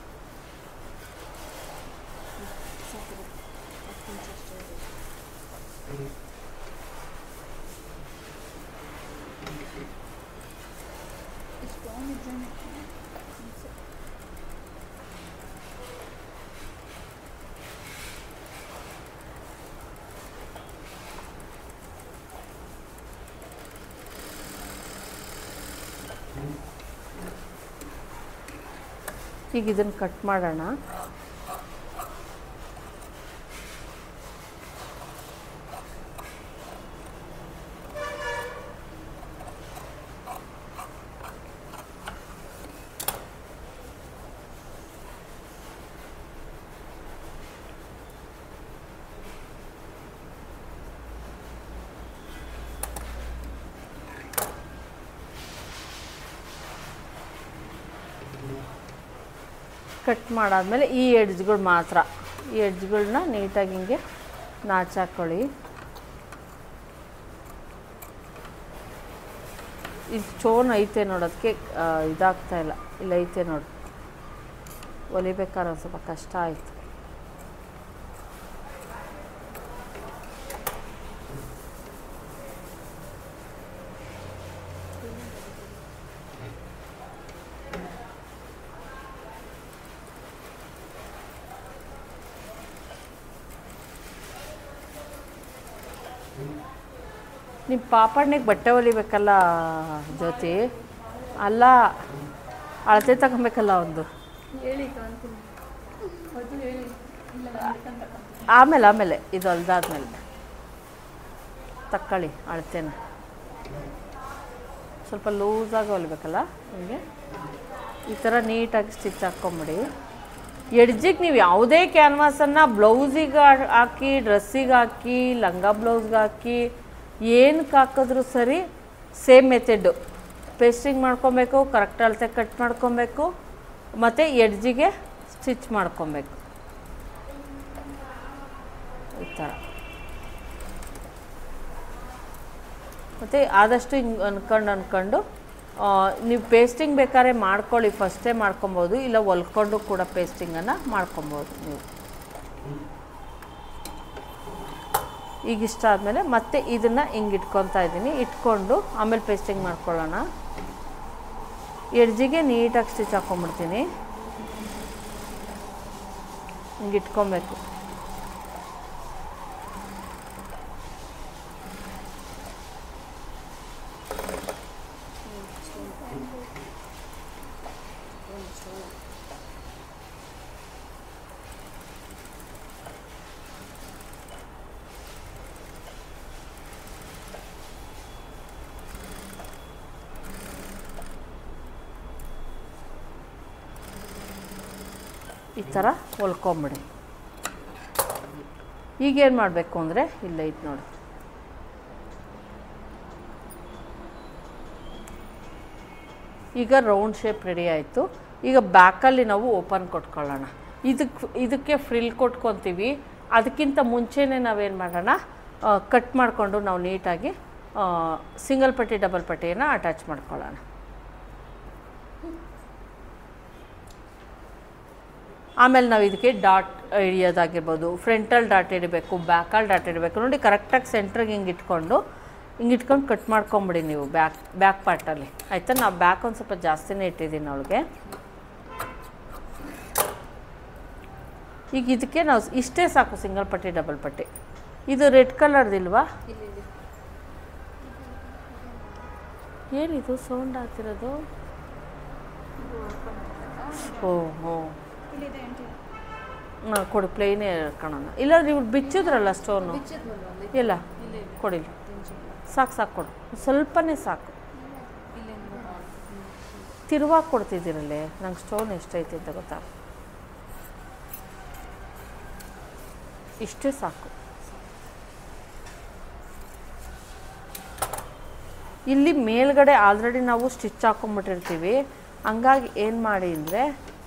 ಈಗ ಇದನ್ನು ಕಟ್ ಮಾಡೋಣ ಕಟ್ ಮಾಡಾದ್ಮೇಲೆ ಈ ಎಡ್ಜ್ಗಳು ಮಾತ್ರ ಈ ಎಡ್ಜ್ಗಳನ್ನ ನೀಟಾಗಿ ಹಿಂಗೆ ನಾಚಾಕೊಳ್ಳಿ ಇದು ಸ್ಟೋನ್ ಐತೆ ನೋಡೋದಕ್ಕೆ ಇದಾಗ್ತಾ ಇಲ್ಲ ಇಲ್ಲ ಐತೆ ನೋಡು ಹೊಲಿಬೇಕಾದ್ರೆ ಒಂದು ಸ್ವಲ್ಪ ಕಷ್ಟ ಆಯಿತು ನಿಮ್ಮ ಪಾಪಣ್ಣಗೆ ಬಟ್ಟೆ ಹೊಲಿಬೇಕಲ್ಲ ಜ್ಯೋತಿ ಅಲ್ಲ ಅಳತೆ ತಗೊಬೇಕಲ್ಲ ಒಂದು ಹೇಳಿ ಕಾಣ್ತೀನಿ ಅದು ಹೇಳಿ ಇಲ್ಲ ಮಾಡ್ಕೊಂತ ಆಮೇಲೆ ಆಮೇಲೆ ಇದು ಹೊಲ್ದಾದ್ಮೇಲೆ ತಕ್ಕೊಳ್ಳಿ ಅಳತೆನ ಸ್ವಲ್ಪ ಲೂಸಾಗಿ ಹೊಲಿಬೇಕಲ್ಲ ನಿಮಗೆ ಈ ಥರ ನೀಟಾಗಿ ಸ್ಟಿಚ್ ಹಾಕ್ಕೊಂಬಿಡಿ ಎಡ್ಜಿಗೆ ನೀವು ಯಾವುದೇ ಕ್ಯಾನ್ವಾಸನ್ನು ಬ್ಲೌಸಿಗೆ ಹಾಕಿ ಡ್ರೆಸ್ಸಿಗೆ ಹಾಕಿ ಲಂಗ ಬ್ಲೌಸ್ಗೆ ಹಾಕಿ ಏನಕ್ಕೆ ಹಾಕಿದ್ರೂ ಸರಿ ಸೇಮ್ ಮೆಥೆಡ್ಡು ಪೇಸ್ಟಿಂಗ್ ಮಾಡ್ಕೊಬೇಕು ಕರೆಕ್ಟ್ ಅಳತೆ ಕಟ್ ಮಾಡ್ಕೊಬೇಕು ಮತ್ತು ಎಡ್ಜಿಗೆ ಸ್ಟಿಚ್ ಮಾಡ್ಕೊಬೇಕು ಈ ಥರ ಮತ್ತು ಆದಷ್ಟು ಹಿಂಗೆ ಅನ್ಕೊಂಡು ಅನ್ಕೊಂಡು ಆ, ನೀವು ಪೇಸ್ಟಿಂಗ್ ಬೇಕಾದ್ರೆ ಮಾಡ್ಕೊಳ್ಳಿ ಫಸ್ಟೇ ಮಾಡ್ಕೊಬೋದು ಇಲ್ಲ ಹೊಲ್ಕೊಂಡು ಕೂಡ ಪೇಸ್ಟಿಂಗನ್ನು ಮಾಡ್ಕೊಬೋದು ನೀವು ಈಗ ಇಷ್ಟ ಆದಮೇಲೆ ಮತ್ತೆ ಇದನ್ನು ಹಿಂಗೆ ಇಟ್ಕೊತಾ ಇದ್ದೀನಿ ಇಟ್ಕೊಂಡು ಆಮೇಲೆ ಪೇಸ್ಟಿಂಗ್ ಮಾಡ್ಕೊಳ್ಳೋಣ ಎಡ್ಜಿಗೆ ನೀಟಾಗಿ ಸ್ಟಿಚ್ ಹಾಕ್ಕೊಂಬಿಡ್ತೀನಿ ಹಿಂಗೆ ಇಟ್ಕೊಬೇಕು ಈ ಥರ ಹೊಲ್ಕೊಂಬಿಡಿ ಈಗೇನು ಮಾಡಬೇಕು ಅಂದರೆ ಇಲ್ಲ ಇದು ನೋಡಿ ಈಗ ರೌಂಡ್ ಶೇಪ್ ರೆಡಿ ಆಯಿತು ಈಗ ಬ್ಯಾಕಲ್ಲಿ ನಾವು ಓಪನ್ ಕೊಟ್ಕೊಳ್ಳೋಣ ಇದಕ್ಕೆ ಇದಕ್ಕೆ ಫ್ರಿಲ್ ಕೊಟ್ಕೊತೀವಿ ಅದಕ್ಕಿಂತ ಮುಂಚೆನೇ ನಾವೇನು ಮಾಡೋಣ ಕಟ್ ಮಾಡಿಕೊಂಡು ನಾವು ನೀಟಾಗಿ ಸಿಂಗಲ್ ಪಟ್ಟಿ ಡಬಲ್ ಪಟ್ಟಿಯನ್ನು ಅಟ್ಯಾಚ್ ಮಾಡ್ಕೊಳ್ಳೋಣ ಆಮೇಲೆ ನಾವು ಇದಕ್ಕೆ ಡಾಟ್ ಹಿಡಿಯೋದಾಗಿರ್ಬೋದು ಫ್ರಂಟಲ್ಲಿ ಡಾಟ್ ಹಿಡಿಬೇಕು ಬ್ಯಾಕಲ್ಲಿ ಡಾಟ್ ಹಿಡಿಬೇಕು ನೋಡಿ ಕರೆಕ್ಟಾಗಿ ಸೆಂಟ್ರಿಗೆ ಹಿಂಗೆ ಇಟ್ಕೊಂಡು ಹಿಂಗೆ ಇಟ್ಕೊಂಡು ಕಟ್ ಮಾಡ್ಕೊಂಬಿಡಿ ನೀವು ಬ್ಯಾಕ್ ಬ್ಯಾಕ್ ಪಾರ್ಟಲ್ಲಿ ಆಯಿತಾ ನಾವು ಬ್ಯಾಕ್ ಒಂದು ಸ್ವಲ್ಪ ಜಾಸ್ತಿನೇ ಇಟ್ಟಿದ್ದೀನಿ ಅವಳಿಗೆ ಈಗ ಇದಕ್ಕೆ ನಾವು ಇಷ್ಟೇ ಸಾಕು ಸಿಂಗಲ್ ಪಟ್ಟಿ ಡಬಲ್ ಪಟ್ಟಿ ಇದು ರೆಡ್ ಕಲರ್ದಿಲ್ವಾ ಇಲ್ಲಿ ಇಲ್ಲಿ ಏನಿದು ಸೌಂಡ್ ಆಗ್ತಿರೋದು ಓ ಹೋ ಇಲ್ಲಿದೆ ಆಂಟಿ ಹಾಂ ಕೊಡು ಪ್ಲೇನೇ ಕಾಣೋಣ ಇಲ್ಲ ನೀವು ಬಿಚ್ಚಿದ್ರಲ್ಲ ಸ್ಟೋನು ಬಿಚ್ಚಿದ್ವಲ್ವ ಅಲ್ಲಿ ಇಲ್ಲ ಇಲ್ಲ ಇಲ್ಲ ಕೊಡಿಲ್ಲ ತಿಂಚಿಲ್ಲ ಸಾಕು ಸಾಕು ಕೊಡು ಸ್ವಲ್ಪನೇ ಸಾಕು ಇಲ್ಲಿಂದ ತಿರುವಾಗಿ ಕೊಡ್ತಿದ್ದೀರಲ್ಲೇ ನಂಗೆ ಸ್ಟೋನ್ ಎಷ್ಟೈತೆ ಅಂತ ಗೊತ್ತಾ ಇಷ್ಟೇ ಸಾಕು ಇಲ್ಲಿ ಮೇಲ್ಗಡೆ ಆಲ್ರೆಡಿ ನಾವು ಸ್ಟಿಚ್ ಹಾಕೊಂಡ್ಬಿಟ್ಟಿರ್ತೀವಿ ಹಂಗಾಗಿ ಏನು ಮಾಡಿ ಅಂದರೆ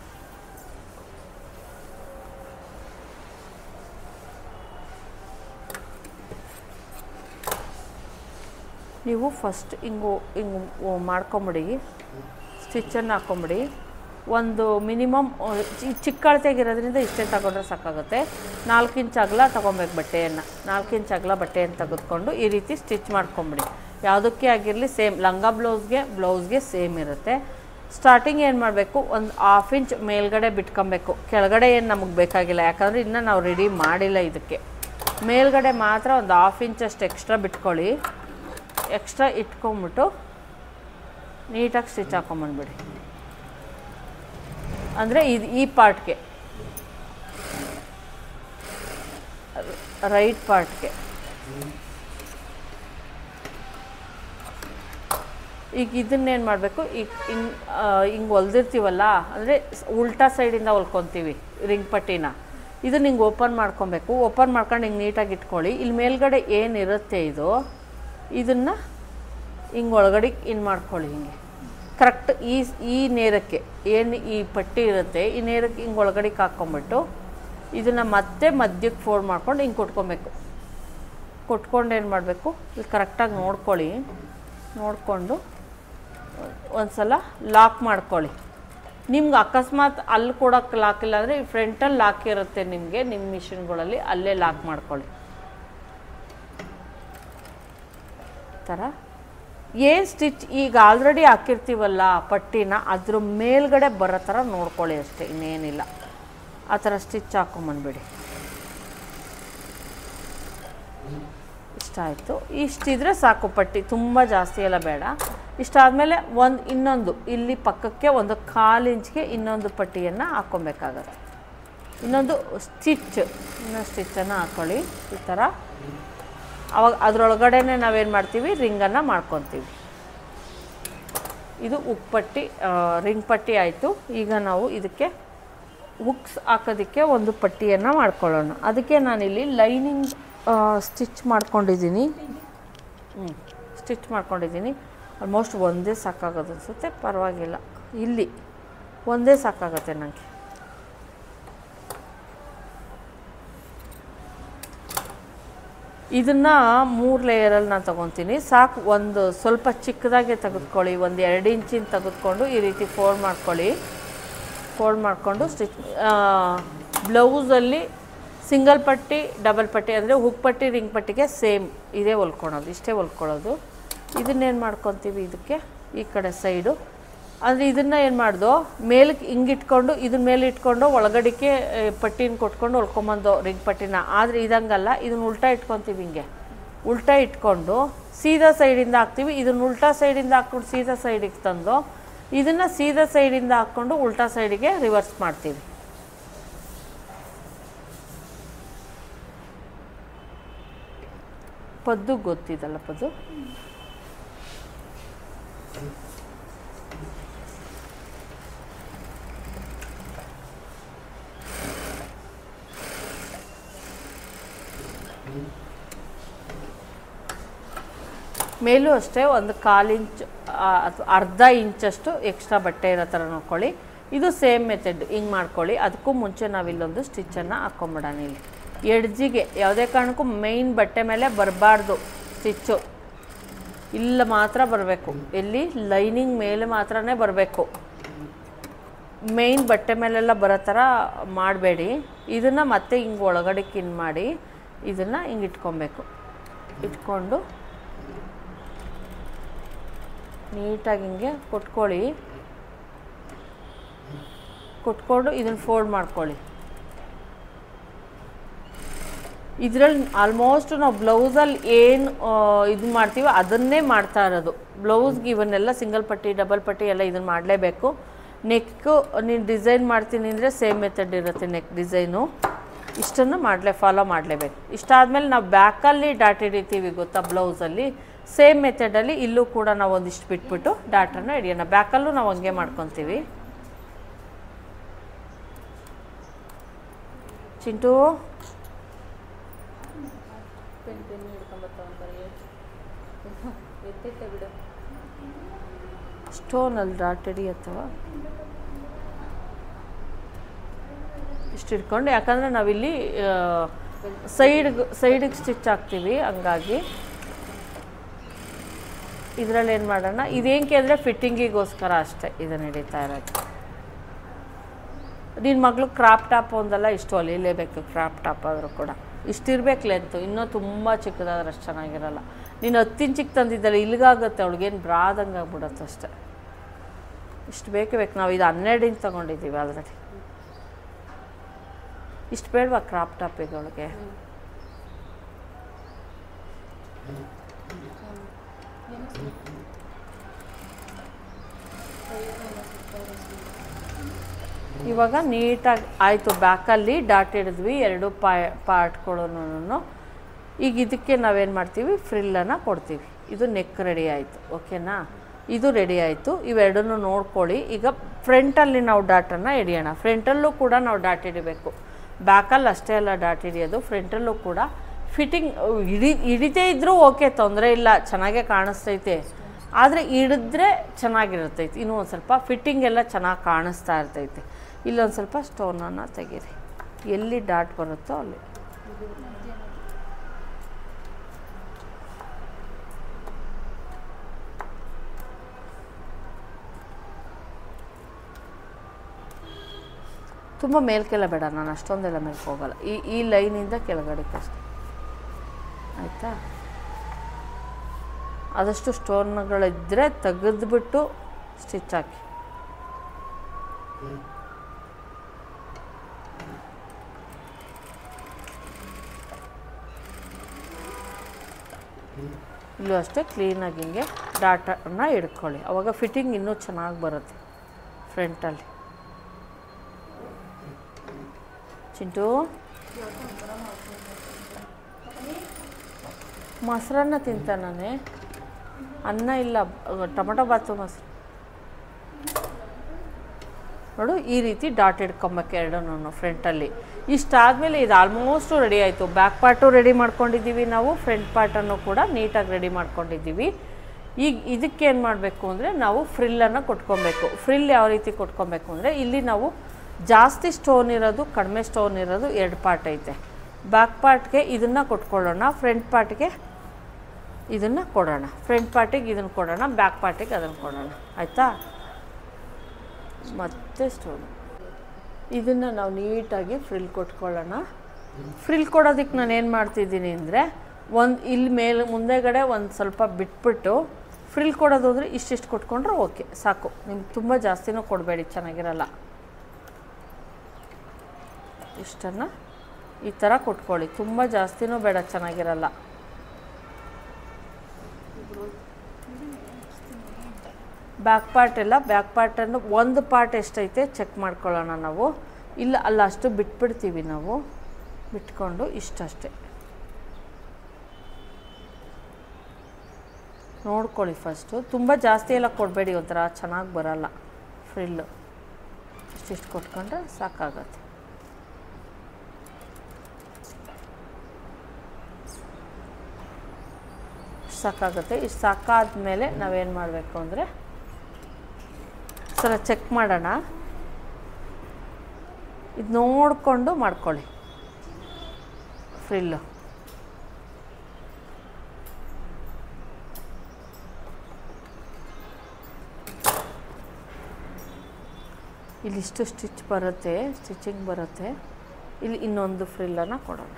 ನೀವು ಫಸ್ಟ್ ಹಿಂಗು ಹಿಂಗೆ ಮಾಡ್ಕೊಂಬಿಡಿ ಸ್ಟಿಚ್ಚನ್ನು ಹಾಕೊಂಬಿಡಿ ಒಂದು ಮಿನಿಮಮ್ ಚಿಕ್ಕ ಅಳತೆಗಿರೋದ್ರಿಂದ ಇಷ್ಟೇ ತಗೊಂಡ್ರೆ ಸಾಕಾಗುತ್ತೆ ನಾಲ್ಕು ಇಂಚ್ ಅಗಲ ತೊಗೊಬೇಕು ಬಟ್ಟೆಯನ್ನು ನಾಲ್ಕು ಇಂಚ್ ಅಗಲ ಬಟ್ಟೆಯನ್ನು ತೆಗೆದುಕೊಂಡು ಈ ರೀತಿ ಸ್ಟಿಚ್ ಮಾಡ್ಕೊಂಬಿಡಿ ಯಾವುದಕ್ಕೆ ಆಗಿರಲಿ ಸೇಮ್ ಲಂಗ ಬ್ಲೌಸ್ಗೆ ಬ್ಲೌಸ್ಗೆ ಸೇಮ್ ಇರುತ್ತೆ ಸ್ಟಾರ್ಟಿಂಗ್ ಏನು ಮಾಡಬೇಕು ಒಂದು ಹಾಫ್ ಇಂಚ್ ಮೇಲ್ಗಡೆ ಬಿಟ್ಕೊಬೇಕು ಕೆಳಗಡೆ ಏನು ನಮಗೆ ಬೇಕಾಗಿಲ್ಲ ಯಾಕಂದರೆ ಇನ್ನೂ ನಾವು ರೆಡಿ ಮಾಡಿಲ್ಲ ಇದಕ್ಕೆ ಮೇಲ್ಗಡೆ ಮಾತ್ರ ಒಂದು ಹಾಫ್ ಇಂಚಷ್ಟು ಎಕ್ಸ್ಟ್ರಾ ಬಿಟ್ಕೊಳ್ಳಿ ಎಕ್ಸ್ಟ್ರಾ ಇಟ್ಕೊಂಬಿಟ್ಟು ನೀಟಾಗಿ ಸ್ಟಿಚ್ ಹಾಕೊಂಬಂದ್ಬಿಡಿ ಅಂದರೆ ಇದು ಈ ಪಾರ್ಟ್ಗೆ ರೈಟ್ ಪಾರ್ಟ್ಗೆ ಈಗ ಇದನ್ನೇನು ಮಾಡಬೇಕು ಈಗ ಹಿಂಗೆ ಹಿಂಗೆ ಹೊಲ್ದಿರ್ತೀವಲ್ಲ ಅಂದರೆ ಉಲ್ಟಾ ಸೈಡಿಂದ ಹೊಲ್ಕೊತೀವಿ ರಿಂಗ್ ಪಟ್ಟಿನ ಇದನ್ನ ಹಿಂಗೆ ಓಪನ್ ಮಾಡ್ಕೊಬೇಕು ಓಪನ್ ಮಾಡ್ಕೊಂಡು ಹಿಂಗೆ ನೀಟಾಗಿ ಇಟ್ಕೊಳ್ಳಿ ಇಲ್ಲಿ ಮೇಲ್ಗಡೆ ಏನಿರುತ್ತೆ ಇದು ಇದನ್ನು ಹಿಂಗೆ ಒಳಗಡೆ ಇನ್ ಮಾಡ್ಕೊಳ್ಳಿ ಹಿಂಗೆ ಕರೆಕ್ಟ್ ಈ ಈ ನೇರಕ್ಕೆ ಏನು ಈ ಪಟ್ಟಿ ಇರುತ್ತೆ ಈ ನೇರಕ್ಕೆ ಹಿಂಗೆ ಒಳಗಡೆಗೆ ಹಾಕ್ಕೊಂಬಿಟ್ಟು ಇದನ್ನು ಮತ್ತೆ ಮಧ್ಯಕ್ಕೆ ಫೋಲ್ಡ್ ಮಾಡ್ಕೊಂಡು ಹಿಂಗೆ ಕೊಟ್ಕೊಬೇಕು ಕೊಟ್ಕೊಂಡು ಏನು ಮಾಡಬೇಕು ಇಲ್ಲಿ ಕರೆಕ್ಟಾಗಿ ನೋಡ್ಕೊಳ್ಳಿ ನೋಡಿಕೊಂಡು ಒಂದು ಸಲ ಲಾಕ್ ಮಾಡ್ಕೊಳ್ಳಿ ನಿಮ್ಗೆ ಅಕಸ್ಮಾತ್ ಅಲ್ಲಿ ಕೊಡೋಕ್ಕೆ ಲಾಕ್ ಇಲ್ಲ ಅಂದರೆ ಈ ಫ್ರಂಟಲ್ಲಿ ಲಾಕ್ ಇರುತ್ತೆ ನಿಮಗೆ ನಿಮ್ಮ ಮಿಷಿನ್ಗಳಲ್ಲಿ ಅಲ್ಲೇ ಲಾಕ್ ಮಾಡ್ಕೊಳ್ಳಿ ಥರ ಏನು ಸ್ಟಿಚ್ ಈಗ ಆಲ್ರೆಡಿ ಹಾಕಿರ್ತೀವಲ್ಲ ಪಟ್ಟಿನ ಅದ್ರ ಮೇಲ್ಗಡೆ ಬರೋ ಥರ ನೋಡ್ಕೊಳ್ಳಿ ಅಷ್ಟೇ ಇನ್ನೇನಿಲ್ಲ ಆ ಥರ ಸ್ಟಿಚ್ ಹಾಕೊಂಬಂದ್ಬಿಡಿ ಇಷ್ಟ ಆಯಿತು ಇಷ್ಟಿದ್ರೆ ಸಾಕು ಪಟ್ಟಿ ತುಂಬ ಜಾಸ್ತಿ ಎಲ್ಲ ಬೇಡ ಇಷ್ಟಾದಮೇಲೆ ಒಂದು ಇನ್ನೊಂದು ಇಲ್ಲಿ ಪಕ್ಕಕ್ಕೆ ಒಂದು ಕಾಲು ಇಂಚ್ಗೆ ಇನ್ನೊಂದು ಪಟ್ಟಿಯನ್ನು ಹಾಕ್ಕೊಬೇಕಾಗತ್ತೆ ಇನ್ನೊಂದು ಸ್ಟಿಚ್ ಇನ್ನೊಂದು ಸ್ಟಿಚ್ಚನ್ನು ಹಾಕ್ಕೊಳ್ಳಿ ಈ ಥರ ಅವಾಗ ಅದರೊಳಗಡೆನೆ ನಾವೇನು ಮಾಡ್ತೀವಿ ರಿಂಗನ್ನು ಮಾಡ್ಕೊತೀವಿ ಇದು ಉಕ್ಪಟ್ಟಿ ರಿಂಗ್ ಪಟ್ಟಿ ಆಯಿತು ಈಗ ನಾವು ಇದಕ್ಕೆ ಹುಕ್ಸ್ ಹಾಕೋದಕ್ಕೆ ಒಂದು ಪಟ್ಟಿಯನ್ನು ಮಾಡ್ಕೊಳ್ಳೋಣ ಅದಕ್ಕೆ ನಾನಿಲ್ಲಿ ಲೈನಿಂಗ್ ಸ್ಟಿಚ್ ಮಾಡ್ಕೊಂಡಿದ್ದೀನಿ ಹ್ಞೂ ಸ್ಟಿಚ್ ಮಾಡ್ಕೊಂಡಿದ್ದೀನಿ ಆಲ್ಮೋಸ್ಟ್ ಒಂದೇ ಸಾಕಾಗೋದು ಅನಿಸುತ್ತೆ ಪರವಾಗಿಲ್ಲ ಇಲ್ಲಿ ಒಂದೇ ಸಾಕಾಗತ್ತೆ ನನಗೆ ಇದನ್ನು ಮೂರು ಲೇಯರಲ್ಲಿ ನಾನು ತೊಗೊತೀನಿ ಸಾಕು ಒಂದು ಸ್ವಲ್ಪ ಚಿಕ್ಕದಾಗೆ ತೆಗೆದುಕೊಳ್ಳಿ ಒಂದು ಎರಡು ಇಂಚಿನ ತೆಗೆದುಕೊಂಡು ಈ ರೀತಿ ಫೋಲ್ಡ್ ಮಾಡ್ಕೊಳ್ಳಿ ಫೋಲ್ಡ್ ಮಾಡಿಕೊಂಡು ಸ್ಟಿಚ್ ಬ್ಲೌಸಲ್ಲಿ ಸಿಂಗಲ್ ಪಟ್ಟಿ ಡಬಲ್ ಪಟ್ಟಿ ಅಂದರೆ ಹುಕ್ ಪಟ್ಟಿ ರಿಂಗ್ ಪಟ್ಟಿಗೆ ಸೇಮ್ ಇದೇ ಹೊಲ್ಕೊಳೋದು ಇಷ್ಟೇ ಹೊಲ್ಕೊಳ್ಳೋದು ಇದನ್ನೇನು ಮಾಡ್ಕೊತೀವಿ ಇದಕ್ಕೆ ಈ ಕಡೆ ಸೈಡು ಅಂದರೆ ಇದನ್ನು ಏನು ಮಾಡ್ದೋ ಮೇಲಕ್ಕೆ ಹಿಂಗೆ ಇಟ್ಕೊಂಡು ಇದನ್ನ ಮೇಲೆ ಇಟ್ಕೊಂಡು ಒಳಗಡಿಕೆ ಆ, ಪಟ್ಟಿನ ಕೊಟ್ಕೊಂಡು ಹೊಲ್ಕೊಂಬಂದು ರಿಂಗ್ ಪಟ್ಟಿನ ಆದರೆ ಇದಂಗಲ್ಲ ಇದನ್ನ ಉಲ್ಟಾ ಇಟ್ಕೊತೀವಿ ಹಿಂಗೆ ಉಲ್ಟಾ ಇಟ್ಕೊಂಡು ಸೀದಾ ಸೈಡಿಂದ ಹಾಕ್ತೀವಿ ಇದನ್ನ ಉಲ್ಟಾ ಸೈಡಿಂದ ಹಾಕ್ಕೊಂಡು ಸೀದಾ ಸೈಡಿಗೆ ತಂದು ಇದನ್ನು ಸೀದಾ ಸೈಡಿಂದ ಹಾಕ್ಕೊಂಡು ಉಲ್ಟಾ ಸೈಡಿಗೆ ರಿವರ್ಸ್ ಮಾಡ್ತೀವಿ ಪದ್ದು ಗೊತ್ತಿದಲ್ಲ ಪದ್ದು ಮೇಲೂ ಅಷ್ಟೇ ಒಂದು ಕಾಲು ಇಂಚ್ ಅಥವಾ ಅರ್ಧ ಇಂಚಷ್ಟು ಎಕ್ಸ್ಟ್ರಾ ಬಟ್ಟೆ ಇರೋ ಥರ ನೋಡ್ಕೊಳ್ಳಿ ಇದು ಸೇಮ್ ಮೆಥಡ್ ಹಿಂಗೆ ಮಾಡ್ಕೊಳ್ಳಿ ಅದಕ್ಕೂ ಮುಂಚೆ ನಾವು ಇಲ್ಲೊಂದು ಸ್ಟಿಚ್ಚನ್ನು ಹಾಕ್ಕೊಂಬಿಡೋಣ ಇಲ್ಲಿ ಎಡ್ಜಿಗೆ ಯಾವುದೇ ಕಾರಣಕ್ಕೂ ಮೈನ್ ಬಟ್ಟೆ ಮೇಲೆ ಬರಬಾರ್ದು ಸ್ಟಿಚ್ಚು ಇಲ್ಲ ಮಾತ್ರ ಬರಬೇಕು ಎಲ್ಲಿ ಲೈನಿಂಗ್ ಮೇಲೆ ಮಾತ್ರನೇ ಬರಬೇಕು ಮೇಯ್ನ್ ಬಟ್ಟೆ ಮೇಲೆಲ್ಲ ಬರೋ ಥರ ಮಾಡಬೇಡಿ ಇದನ್ನು ಮತ್ತೆ ಹಿಂಗೆ ಒಳಗಡೆ ಕಿನ್ ಮಾಡಿ ಇದನ್ನು ಹಿಂಗೆ ಇಟ್ಕೊಬೇಕು ಇಟ್ಕೊಂಡು ನೀಟಾಗಿ ಹಿಂಗೆ ಕೊಟ್ಕೊಳ್ಳಿ ಕೊಟ್ಕೊಂಡು ಇದನ್ನು ಫೋಲ್ಡ್ ಮಾಡ್ಕೊಳ್ಳಿ ಇದರಲ್ಲಿ ಆಲ್ಮೋಸ್ಟ್ ನಾವು ಬ್ಲೌಸಲ್ಲಿ ಏನು ಇದು ಮಾಡ್ತೀವೋ ಅದನ್ನೇ ಮಾಡ್ತಾ ಇರೋದು ಬ್ಲೌಸ್ಗೆ ಇವನ್ನೆಲ್ಲ ಸಿಂಗಲ್ ಪಟ್ಟಿ ಡಬಲ್ ಪಟ್ಟಿ ಎಲ್ಲ ಇದನ್ನು ಮಾಡಲೇಬೇಕು ನೆಕ್ಕು ನೀನು ಡಿಸೈನ್ ಮಾಡ್ತೀನಿ ಅಂದರೆ ಸೇಮ್ ಮೆಥಡ್ ಇರುತ್ತೆ ನೆಕ್ ಡಿಸೈನು ಇಷ್ಟನ್ನು ಮಾಡಲೇ ಫಾಲೋ ಮಾಡಲೇಬೇಕು ಇಷ್ಟಾದಮೇಲೆ ನಾವು ಬ್ಯಾಕಲ್ಲಿ ಡಾಟ್ ಹಿಡಿತೀವಿ ಗೊತ್ತಾ ಬ್ಲೌಸಲ್ಲಿ ಸೇಮ್ ಮೆಥಡಲ್ಲಿ ಇಲ್ಲೂ ಕೂಡ ನಾವು ಒಂದಿಷ್ಟು ಬಿಟ್ಬಿಟ್ಟು ಡಾಟನ್ನು ಹಿಡಿಯೋಣ ಬ್ಯಾಕಲ್ಲೂ ನಾವು ಹಂಗೆ ಮಾಡ್ಕೊತೀವಿ ಚಿಂಟು ಪೆನ್ ಪೆನ್ ಹಿಡ್ಕೊಂಬರ್ತಾವಂತಾರೆ ಎತ್ತೈತೆ ಬಿಡು ಸ್ಟೋನಲ್ಲಿ ಡಾಟ್ ಹಿಡಿಯತ್ತವ ಇಷ್ಟು ಹಿಡ್ಕೊಂಡು ಯಾಕಂದರೆ ನಾವಿಲ್ಲಿ ಸೈಡ್ಗೆ ಸೈಡಿಗೆ ಸ್ಟಿಚ್ ಹಾಕ್ತೀವಿ ಹಂಗಾಗಿ ಇದರಲ್ಲಿ ಏನು ಮಾಡೋಣ ಇದೇಂಕೆ ಅಂದರೆ ಫಿಟ್ಟಿಂಗಿಗೋಸ್ಕರ ಅಷ್ಟೇ ಇದನ್ನು ಹಿಡಿತಾ ಇರೋದು ನಿನ್ನ ಮಗಳು ಕ್ರಾಪ್ ಟಾಪ್ ಒಂದಲ್ಲ ಇಷ್ಟು ಹೊಲಿಲೇಬೇಕು ಕ್ರಾಪ್ ಟಾಪ್ ಆದರೂ ಕೂಡ ಇಷ್ಟಿರ್ಬೇಕು ಲೆಂತು ಇನ್ನೂ ತುಂಬ ಚಿಕ್ಕದಾದ್ರೆ ಅಷ್ಟು ಚೆನ್ನಾಗಿರಲ್ಲ ನೀನು ಹತ್ತು ಇಂಚಿಗೆ ತಂದಿದ್ದಲ್ಲ ಇಲ್ಲಿಗಾಗುತ್ತೆ ಅವಳಿಗೇನು ಬ್ರಾದಂಗೆ ಆಗ್ಬಿಡುತ್ತೆ ಅಷ್ಟೆ ಇಷ್ಟು ಬೇಕೇ ಬೇಕು ನಾವು ಇದು ಹನ್ನೆರಡು ಇಂಚ್ ತೊಗೊಂಡಿದ್ದೀವಿ ಆಲ್ರೆಡಿ ಇಷ್ಟು ಬೇಡವಾ ಕ್ರಾಪ್ ಟಾಪಿಗೆ ಅವಳಿಗೆ ಇವಾಗ ನೀಟಾಗಿ ಆಯಿತು ಬ್ಯಾಕಲ್ಲಿ ಡಾಟ್ ಹಿಡಿದ್ವಿ ಎರಡು ಪಾ ಪಾರ್ಟ್ಗಳನ್ನು ಈಗ ಇದಕ್ಕೆ ನಾವೇನು ಮಾಡ್ತೀವಿ ಫ್ರಿಲ್ಲನ್ನು ಕೊಡ್ತೀವಿ ಇದು ನೆಕ್ ರೆಡಿ ಆಯಿತು ಓಕೆನಾ ಇದು ರೆಡಿ ಆಯಿತು ಇವೆರಡನ್ನೂ ನೋಡ್ಕೊಳ್ಳಿ ಈಗ ಫ್ರಂಟಲ್ಲಿ ನಾವು ಡಾಟನ್ನು ಹಿಡಿಯೋಣ ಫ್ರಂಟಲ್ಲೂ ಕೂಡ ನಾವು ಡಾಟ್ ಹಿಡಿಬೇಕು ಬ್ಯಾಕಲ್ಲಿ ಅಷ್ಟೇ ಅಲ್ಲ ಡಾಟ್ ಹಿಡಿಯೋದು ಫ್ರಂಟಲ್ಲೂ ಕೂಡ ಫಿಟ್ಟಿಂಗ್ ಹಿಡಿ ಹಿಡಿತೇ ಇದ್ದರೂ ಓಕೆ ತೊಂದರೆ ಇಲ್ಲ ಚೆನ್ನಾಗೇ ಕಾಣಿಸ್ತೈತೆ ಆದರೆ ಹಿಡಿದ್ರೆ ಚೆನ್ನಾಗಿರ್ತೈತೆ ಇನ್ನೂ ಒಂದು ಸ್ವಲ್ಪ ಫಿಟ್ಟಿಂಗ್ ಎಲ್ಲ ಚೆನ್ನಾಗಿ ಕಾಣಿಸ್ತಾ ಇರ್ತೈತೆ ಇಲ್ಲೊಂದು ಸ್ವಲ್ಪ ಸ್ಟೋನನ್ನು ತೆಗೀರಿ ಎಲ್ಲಿ ಡಾಟ್ ಬರುತ್ತೋ ಅಲ್ಲಿ ತುಂಬ ಮೇಲ್ಕೆಲ್ಲ ಬೇಡ ನಾನು ಅಷ್ಟೊಂದೆಲ್ಲ ಮೇಲ್ಕೆ ಹೋಗಲ್ಲ ಈ ಈ ಲೈನಿಂದ ಕೆಳಗಡೆಗೆ ಅಷ್ಟೆ ಆಯಿತಾ ಆದಷ್ಟು ಸ್ಟೋನ್ಗಳಿದ್ದರೆ ತೆಗೆದ್ಬಿಟ್ಟು ಸ್ಟಿಚ್ ಹಾಕಿ ಇಲ್ಲೂ ಅಷ್ಟೇ ಕ್ಲೀನಾಗಿ ಹಿಂಗೆ ಡಾಟನ್ನ ಹಿಡ್ಕೊಳ್ಳಿ ಅವಾಗ ಫಿಟ್ಟಿಂಗ್ ಇನ್ನೂ ಚೆನ್ನಾಗಿ ಬರುತ್ತೆ ಫ್ರಂಟಲ್ಲಿ ಚಿಂಟು ಮೊಸರನ್ನ ತಿಂತಾನೆ ಅನ್ನ ಇಲ್ಲ ಅಹ್, ಟೊಮೊಟೊ ಬಾತು ಮೊಸರು ನೋಡು ಈ ರೀತಿ ಡಾಟ್ ಹಿಡ್ಕೊಬೇಕು ಎರಡೂ ಫ್ರಂಟಲ್ಲಿ ಇಷ್ಟಾದಮೇಲೆ ಇದು ಆಲ್ಮೋಸ್ಟು ರೆಡಿ ಆಯಿತು ಬ್ಯಾಕ್ ಪಾರ್ಟು ರೆಡಿ ಮಾಡ್ಕೊಂಡಿದ್ದೀವಿ ನಾವು ಫ್ರಂಟ್ ಪಾರ್ಟನ್ನು ಕೂಡ ನೀಟಾಗಿ ರೆಡಿ ಮಾಡ್ಕೊಂಡಿದ್ದೀವಿ ಈಗ ಇದಕ್ಕೆ ಏನು ಮಾಡಬೇಕು ಅಂದರೆ ನಾವು ಫ್ರಿಲ್ಲನ್ನು ಕೊಟ್ಕೊಬೇಕು ಫ್ರಿಲ್ ಯಾವ ರೀತಿ ಕೊಟ್ಕೊಬೇಕು ಅಂದರೆ ಇಲ್ಲಿ ನಾವು ಜಾಸ್ತಿ ಸ್ಟೋನ್ ಇರೋದು ಕಡಿಮೆ ಸ್ಟೋನ್ ಇರೋದು ಎರಡು ಪಾರ್ಟ್ ಐತೆ ಬ್ಯಾಕ್ ಪಾರ್ಟ್ಗೆ ಇದನ್ನು ಕೊಟ್ಕೊಳ್ಳೋಣ ಫ್ರಂಟ್ ಪಾರ್ಟ್ಗೆ ಇದನ್ನು ಕೊಡೋಣ ಫ್ರಂಟ್ ಪಾರ್ಟಿಗೆ ಇದನ್ನು ಕೊಡೋಣ ಬ್ಯಾಕ್ ಪಾರ್ಟಿಗೆ ಅದನ್ನು ಕೊಡೋಣ ಆಯಿತಾ ಮತ್ತೆ ಸ್ಟೋನ್ ಇದನ್ನು ನಾವು ನೀಟಾಗಿ ಫ್ರಿಲ್ ಕೊಟ್ಕೊಳ್ಳೋಣ ಫ್ರಿಲ್ ಕೊಡೋದಕ್ಕೆ ನಾನು ಏನು ಮಾಡ್ತಿದ್ದೀನಿ ಅಂದರೆ ಒಂದು ಇಲ್ಲಿ ಮೇಲೆ ಮುಂದೆಗಡೆ ಒಂದು ಸ್ವಲ್ಪ ಬಿಟ್ಬಿಟ್ಟು ಫ್ರಿಲ್ ಕೊಡೋದು ಅಂದರೆ ಇಷ್ಟಿಷ್ಟು ಕೊಟ್ಕೊಂಡ್ರೆ ಓಕೆ ಸಾಕು ನಿಮ್ಗೆ ತುಂಬ ಜಾಸ್ತಿನೂ ಕೊಡಬೇಡಿ ಚೆನ್ನಾಗಿರಲ್ಲ ಇಷ್ಟನ್ನು ಈ ಥರ ಕೊಟ್ಕೊಳ್ಳಿ ತುಂಬ ಜಾಸ್ತಿನೂ ಬೇಡ ಚೆನ್ನಾಗಿರಲ್ಲ ಬ್ಯಾಕ್ ಪಾರ್ಟ್ ಎಲ್ಲ ಬ್ಯಾಕ್ ಪಾರ್ಟನ್ನು ಒಂದು ಪಾರ್ಟ್ ಎಷ್ಟೈತೆ ಚೆಕ್ ಮಾಡ್ಕೊಳ್ಳೋಣ ನಾವು ಇಲ್ಲ ಅಲ್ಲ ಅಷ್ಟು ಬಿಟ್ಬಿಡ್ತೀವಿ ನಾವು ಬಿಟ್ಕೊಂಡು ಇಷ್ಟಷ್ಟೇ ನೋಡ್ಕೊಳ್ಳಿ ಫಸ್ಟು ತುಂಬ ಜಾಸ್ತಿ ಎಲ್ಲ ಕೊಡಬೇಡಿ ಒಂಥರ ಚೆನ್ನಾಗಿ ಬರಲ್ಲ ಫ್ರಿಲ್ಲು ಇಷ್ಟಿಷ್ಟು ಕೊಟ್ಕೊಂಡ್ರೆ ಸಾಕಾಗತ್ತೆ ಇಷ್ಟ್ ಸಾಕಾಗುತ್ತೆ ಇಷ್ಟು ಸಾಕಾದ್ಮೇಲೆ ನಾವೇನು ಮಾಡಬೇಕು ಅಂದರೆ ಸಲ ಚೆಕ್ ಮಾಡೋಣ ಇದು ನೋಡಿಕೊಂಡು ಮಾಡ್ಕೊಳ್ಳಿ ಫ್ರಿಲ್ಲು ಇಲ್ಲಿಷ್ಟು ಸ್ಟಿಚ್ ಬರುತ್ತೆ ಸ್ಟಿಚಿಂಗ್ ಬರುತ್ತೆ ಇಲ್ಲಿ ಇನ್ನೊಂದು ಫ್ರಿಲ್ಲನ್ನು ಕೊಡೋಣ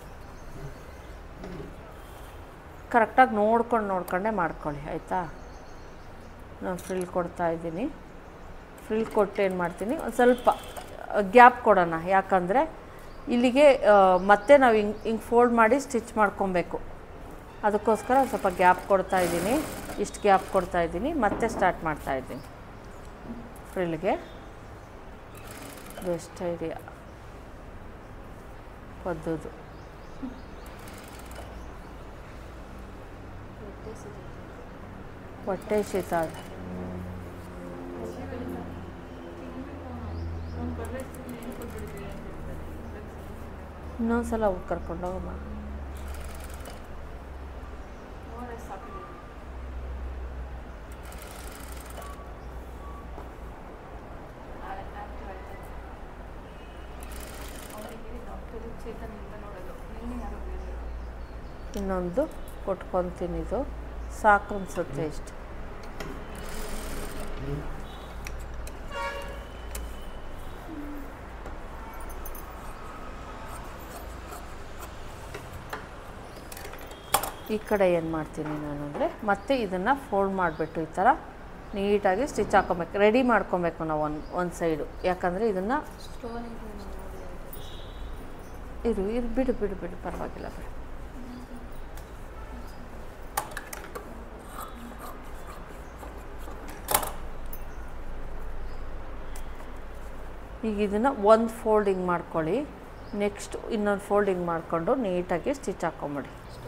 ಕರೆಕ್ಟಾಗಿ ನೋಡ್ಕೊಂಡು ನೋಡ್ಕೊಂಡೇ ಮಾಡ್ಕೊಳ್ಳಿ ಆಯಿತಾ ನಾನು ಫ್ರಿಲ್ ಕೊಡ್ತಾ ಇದ್ದೀನಿ ಫ್ರಿಲ್ ಕೊಟ್ಟು ಏನು ಮಾಡ್ತೀನಿ ಒಂದು ಸ್ವಲ್ಪ ಗ್ಯಾಪ್ ಕೊಡೋಣ ಯಾಕಂದರೆ ಇಲ್ಲಿಗೆ ಆ, ಮತ್ತೆ ನಾವು ಹಿಂಗೆ ಹಿಂಗೆ ಫೋಲ್ಡ್ ಮಾಡಿ ಸ್ಟಿಚ್ ಮಾಡ್ಕೊಬೇಕು ಅದಕ್ಕೋಸ್ಕರ ಒಂದ್ ಸ್ವಲ್ಪ ಗ್ಯಾಪ್ ಕೊಡ್ತಾ ಇದ್ದೀನಿ ಇಷ್ಟು ಗ್ಯಾಪ್ ಕೊಡ್ತಾ ಇದ್ದೀನಿ ಮತ್ತೆ ಸ್ಟಾರ್ಟ್ ಮಾಡ್ತಾ ಇದ್ದೀನಿ ಫ್ರಿಲ್ಗೆ ಬೆಸ್ಟ್ ಐಡಿಯಾ ಒದ್ದೋದು ಹೊಟ್ಟೆ ಶೀತ ಆದ ಇನ್ನೊಂದ್ಸಲ ಹೋಗಿ ಕರ್ಕೊಂಡು ಹೋಗಮ್ಮ ಇನ್ನೊಂದು ಕೊಟ್ಕೊತೀನಿ ಇದು ಸಾಕು ಅನಿಸುತ್ತೆ ಇಷ್ಟು ಈ ಕಡೆ ಏನು ಮಾಡ್ತೀನಿ ನಾನು ಅಂದರೆ ಮತ್ತೆ ಇದನ್ನು ಫೋಲ್ಡ್ ಮಾಡಿಬಿಟ್ಟು ಈ ಥರ ನೀಟಾಗಿ ಸ್ಟಿಚ್ ಹಾಕೊಬೇಕು ರೆಡಿ ಮಾಡ್ಕೊಬೇಕು ನಾವು ಒಂದು ಒಂದು ಸೈಡು ಯಾಕಂದರೆ ಇದನ್ನು ಸ್ಟೋನ್ ಇರು ಇರು ಬಿಡು ಬಿಡು ಬಿಡು ಪರವಾಗಿಲ್ಲ ಬಿಡು ಈಗ ಇದನ್ನು ಒಂದು ಫೋಲ್ಡಿಂಗ್ ಮಾಡ್ಕೊಳ್ಳಿ ನೆಕ್ಸ್ಟ್ ಇನ್ನೊಂದು ಫೋಲ್ಡಿಂಗ್ ಮಾಡಿಕೊಂಡು ನೀಟಾಗಿ ಸ್ಟಿಚ್ ಹಾಕೊಂಬಿಡಿ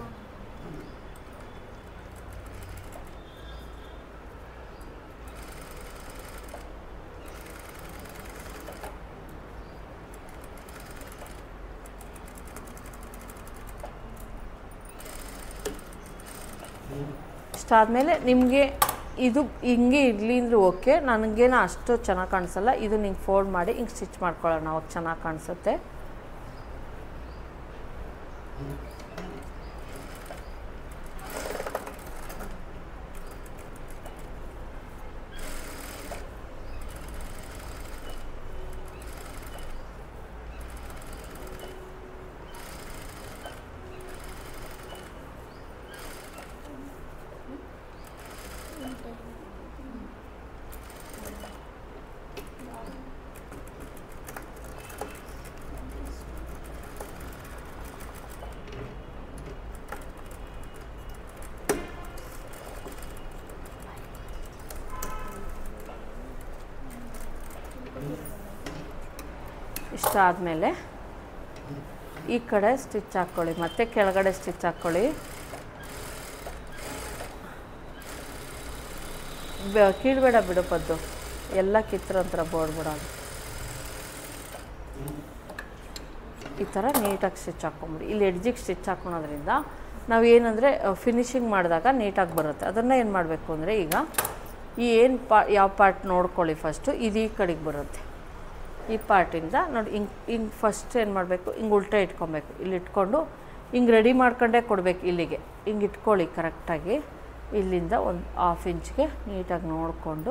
ಇಷ್ಟಾದಮೇಲೆ ನಿಮಗೆ ಇದು ಹಿಂಗೆ ಇರಲಿ ಅಂದ್ರೆ ಓಕೆ ನನಗೇನು ಅಷ್ಟು ಚೆನ್ನಾಗಿ ಕಾಣಿಸಲ್ಲ ಇದು ನಿಂಗೆ ಫೋಲ್ಡ್ ಮಾಡಿ ಹಿಂಗೆ ಸ್ಟಿಚ್ ಮಾಡ್ಕೊಳ್ಳೋಣ ಅವಾಗ ಚೆನ್ನಾಗಿ ಕಾಣಿಸುತ್ತೆ ಇಷ್ಟ ಆದಮೇಲೆ ಈ ಕಡೆ ಸ್ಟಿಚ್ ಹಾಕ್ಕೊಳ್ಳಿ ಮತ್ತೆ ಕೆಳಗಡೆ ಸ್ಟಿಚ್ ಹಾಕ್ಕೊಳ್ಳಿ ಬೆ- ಕೀಳ್ಬೇಡ ಬಿಡು ಪದ್ದು ಎಲ್ಲ ಕಿತ್ತರ ಒಂಥರ ಬೋಡ್ಬಿಡೋದು ಈ ಥರ ನೀಟಾಗಿ ಸ್ಟಿಚ್ ಹಾಕ್ಕೊಂಬಿಡಿ ಇಲ್ಲಿ ಎಡ್ಜಿಗೆ ಸ್ಟಿಚ್ ಹಾಕೊಳೋದ್ರಿಂದ ನಾವು ಏನಂದರೆ ಫಿನಿಶಿಂಗ್ ಮಾಡಿದಾಗ ನೀಟಾಗಿ ಬರುತ್ತೆ ಅದನ್ನು ಏನು ಮಾಡಬೇಕು ಅಂದರೆ ಈಗ ಈ ಏನು ಪಾ ಯಾವ ಪಾರ್ಟ್ ನೋಡ್ಕೊಳ್ಳಿ ಫಸ್ಟು ಇದು ಈ ಕಡೆಗೆ ಬರುತ್ತೆ ಈ ಪಾರ್ಟಿಂದ ನೋಡಿ ಹಿಂಗೆ ಹಿಂಗೆ ಫಸ್ಟ್ ಏನು ಮಾಡಬೇಕು ಹಿಂಗೆ ಉಲ್ಟಾ ಇಟ್ಕೊಬೇಕು ಇಲ್ಲಿ ಇಟ್ಕೊಂಡು ಹಿಂಗೆ ರೆಡಿ ಮಾಡ್ಕೊಂಡೇ ಕೊಡಬೇಕು ಇಲ್ಲಿಗೆ ಹಿಂಗೆ ಇಟ್ಕೊಳ್ಳಿ ಕರೆಕ್ಟಾಗಿ ಇಲ್ಲಿಂದ ಒಂದು ಹಾಫ್ ಇಂಚ್ಗೆ ನೀಟಾಗಿ ನೋಡಿಕೊಂಡು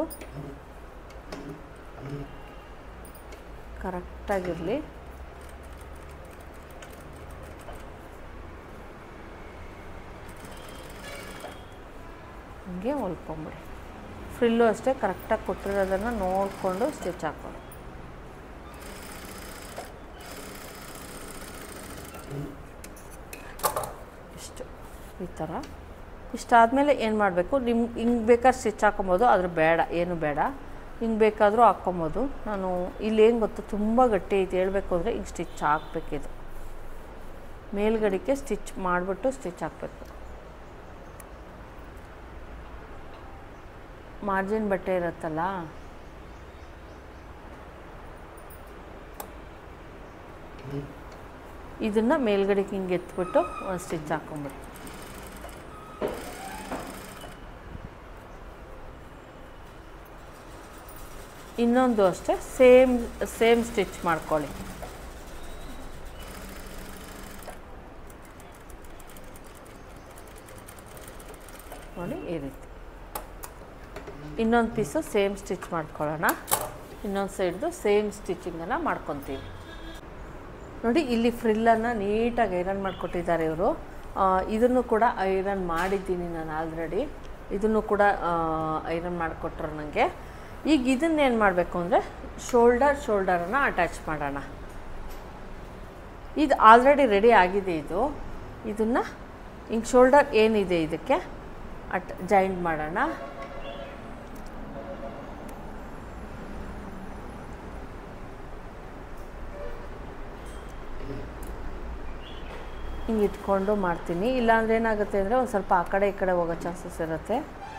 ಕರೆಕ್ಟಾಗಿರಲಿ ಹಂಗೆ ಹೊಲ್ಕೊಂಬಿಡಿ ಫ್ರಿಲ್ಲು ಅಷ್ಟೇ ಕರೆಕ್ಟಾಗಿ ಕೊಟ್ಟಿರೋದನ್ನು ನೋಡಿಕೊಂಡು ಸ್ಟಿಚ್ ಹಾಕ್ಕೊಳ್ಳಿ ಇಷ್ಟು ಈ ಥರ ಇಷ್ಟಾದಮೇಲೆ ಏನು ಮಾಡಬೇಕು ನಿಮ್ಗೆ ಹಿಂಗೆ ಬೇಕಾದ್ರೆ ಸ್ಟಿಚ್ ಹಾಕೊಬೋದು ಆದ್ರೆ ಬೇಡ ಏನು ಬೇಡ ಹಿಂಗೆ ಬೇಕಾದರೂ ಹಾಕ್ಕೊಬೋದು ನಾನು ಇಲ್ಲಿ ಏನು ಗೊತ್ತು ತುಂಬ ಗಟ್ಟಿ ಐತೆ ಹೇಳ್ಬೇಕು ಅಂದರೆ ಹಿಂಗೆ ಸ್ಟಿಚ್ ಹಾಕ್ಬೇಕಿದು ಮೇಲ್ಗಡೆಗೆ ಸ್ಟಿಚ್ ಮಾಡಿಬಿಟ್ಟು ಸ್ಟಿಚ್ ಹಾಕಬೇಕು ಮಾರ್ಜಿನ್ ಬಟ್ಟೆ ಇರುತ್ತಲ್ಲ ಇದನ್ನು ಮೇಲ್ಗಡೆಗೆ ಹಿಂಗೆ ಎತ್ಬಿಟ್ಟು ಒಂದು ಸ್ಟಿಚ್ ಹಾಕೊಂಬಿಡಿ ಇನ್ನೊಂದು ಅಷ್ಟೇ ಸೇಮ್ ಸೇಮ್ ಸ್ಟಿಚ್ ಮಾಡ್ಕೊಳ್ಳಿ ನೋಡಿ ಈ ರೀತಿ ಇನ್ನೊಂದು ಪೀಸು ಸೇಮ್ ಸ್ಟಿಚ್ ಮಾಡ್ಕೊಳ್ಳೋಣ ಇನ್ನೊಂದು ಸೈಡ್ದು ಸೇಮ್ ಸ್ಟಿಚಿಂಗನ್ನು ಮಾಡ್ಕೊತೀವಿ ನೋಡಿ ಇಲ್ಲಿ ಫ್ರಿಲ್ಲನ್ನು ನೀಟಾಗಿ ಐರನ್ ಮಾಡಿಕೊಟ್ಟಿದ್ದಾರೆ ಇವರು ಇದನ್ನು ಕೂಡ ಐರನ್ ಮಾಡಿದ್ದೀನಿ ನಾನು ಆಲ್ರೆಡಿ ಇದನ್ನು ಕೂಡ ಐರನ್ ಮಾಡಿಕೊಟ್ರು ನನಗೆ ಈಗ ಇದನ್ನೇನು ಮಾಡಬೇಕು ಅಂದರೆ ಶೋಲ್ಡರ್ ಶೋಲ್ಡರನ್ನು ಅಟ್ಯಾಚ್ ಮಾಡೋಣ ಇದು ಆಲ್ರೆಡಿ ರೆಡಿ ಆಗಿದೆ ಇದು ಇದನ್ನು ಹಿಂಗೆ ಶೋಲ್ಡರ್ ಏನಿದೆ ಇದಕ್ಕೆ ಅಟ್ ಜಾಯಿಂಟ್ ಮಾಡೋಣ ಹಿಂಗೆ ಇಟ್ಕೊಂಡು ಮಾಡ್ತೀನಿ ಇಲ್ಲಾಂದ್ರೆ ಏನಾಗುತ್ತೆ ಅಂದರೆ ಒಂದು ಸ್ವಲ್ಪ ಆ ಕಡೆ ಈ ಕಡೆ ಹೋಗೋ ಚಾನ್ಸಸ್ ಇರುತ್ತೆ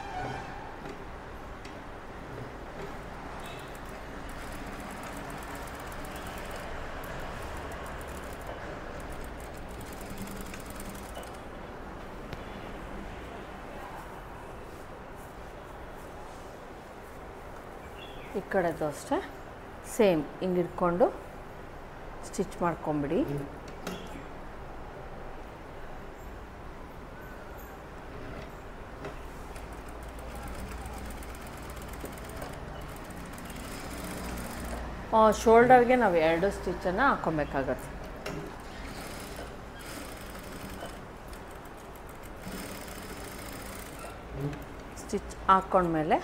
ಈ ಕಡೆದು ಅಷ್ಟೇ ಸೇಮ್ ಹಿಂಗೆ ಇಟ್ಕೊಂಡು ಸ್ಟಿಚ್ ಮಾಡ್ಕೊಂಬಿಡಿ ಶೋಲ್ಡರ್ಗೆ ನಾವು ಎರಡು ಸ್ಟಿಚ್ಚನ್ನು ಹಾಕ್ಕೊಬೇಕಾಗತ್ತೆ ಸ್ಟಿಚ್ ಹಾಕ್ಕೊಂಡ್ಮೇಲೆ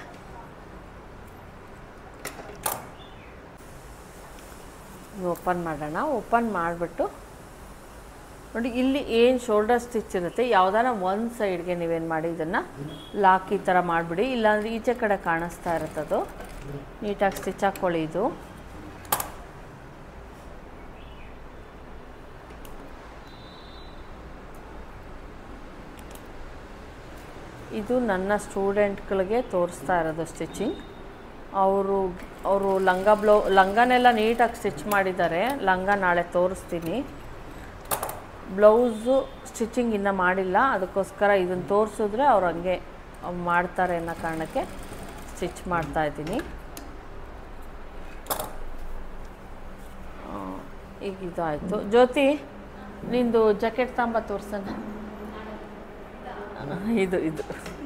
ಓಪನ್ ಮಾಡೋಣ ಓಪನ್ ಮಾಡಿಬಿಟ್ಟು ನೋಡಿ ಇಲ್ಲಿ ಏನು ಶೋಲ್ಡರ್ ಸ್ಟಿಚ್ ಇರುತ್ತೆ ಯಾವುದಾರ ಒಂದು ಸೈಡ್ಗೆ ನೀವೇನು ಮಾಡಿ ಇದನ್ನು ಲಾಕ್ ಈ ಥರ ಮಾಡಿಬಿಡಿ ಇಲ್ಲಾಂದರೆ ಈಚೆ ಕಡೆ ಕಾಣಿಸ್ತಾ ಇರುತ್ತದು ನೀಟಾಗಿ ಸ್ಟಿಚ್ ಹಾಕ್ಕೊಳ್ಳಿ ಇದು ಇದು ನನ್ನ ಸ್ಟೂಡೆಂಟ್ಗಳಿಗೆ ತೋರಿಸ್ತಾ ಇರೋದು ಸ್ಟಿಚಿಂಗ್ ಅವರು ಅವರು ಲಂಗ ಬ್ಲೌ ಲಂಗನೆಲ್ಲ ನೀಟಾಗಿ ಸ್ಟಿಚ್ ಮಾಡಿದ್ದಾರೆ ಲಂಗ ನಾಳೆ ತೋರಿಸ್ತೀನಿ ಬ್ಲೌಸು ಸ್ಟಿಚಿಂಗ್ ಇನ್ನೂ ಮಾಡಿಲ್ಲ ಅದಕ್ಕೋಸ್ಕರ ಇದನ್ನು ತೋರಿಸಿದ್ರೆ ಅವ್ರು ಹಂಗೆ ಮಾಡ್ತಾರೆ ಅನ್ನೋ ಕಾರಣಕ್ಕೆ ಸ್ಟಿಚ್ ಮಾಡ್ತಾ ಇದ್ದೀನಿ ಆ, ಈಗ ಇದಾಯಿತು ಜ್ಯೋತಿ ನಿಂದು ಜಾಕೆಟ್ ತಾಂಬ ತೋರ್ಸಣ ಇದು ಇದು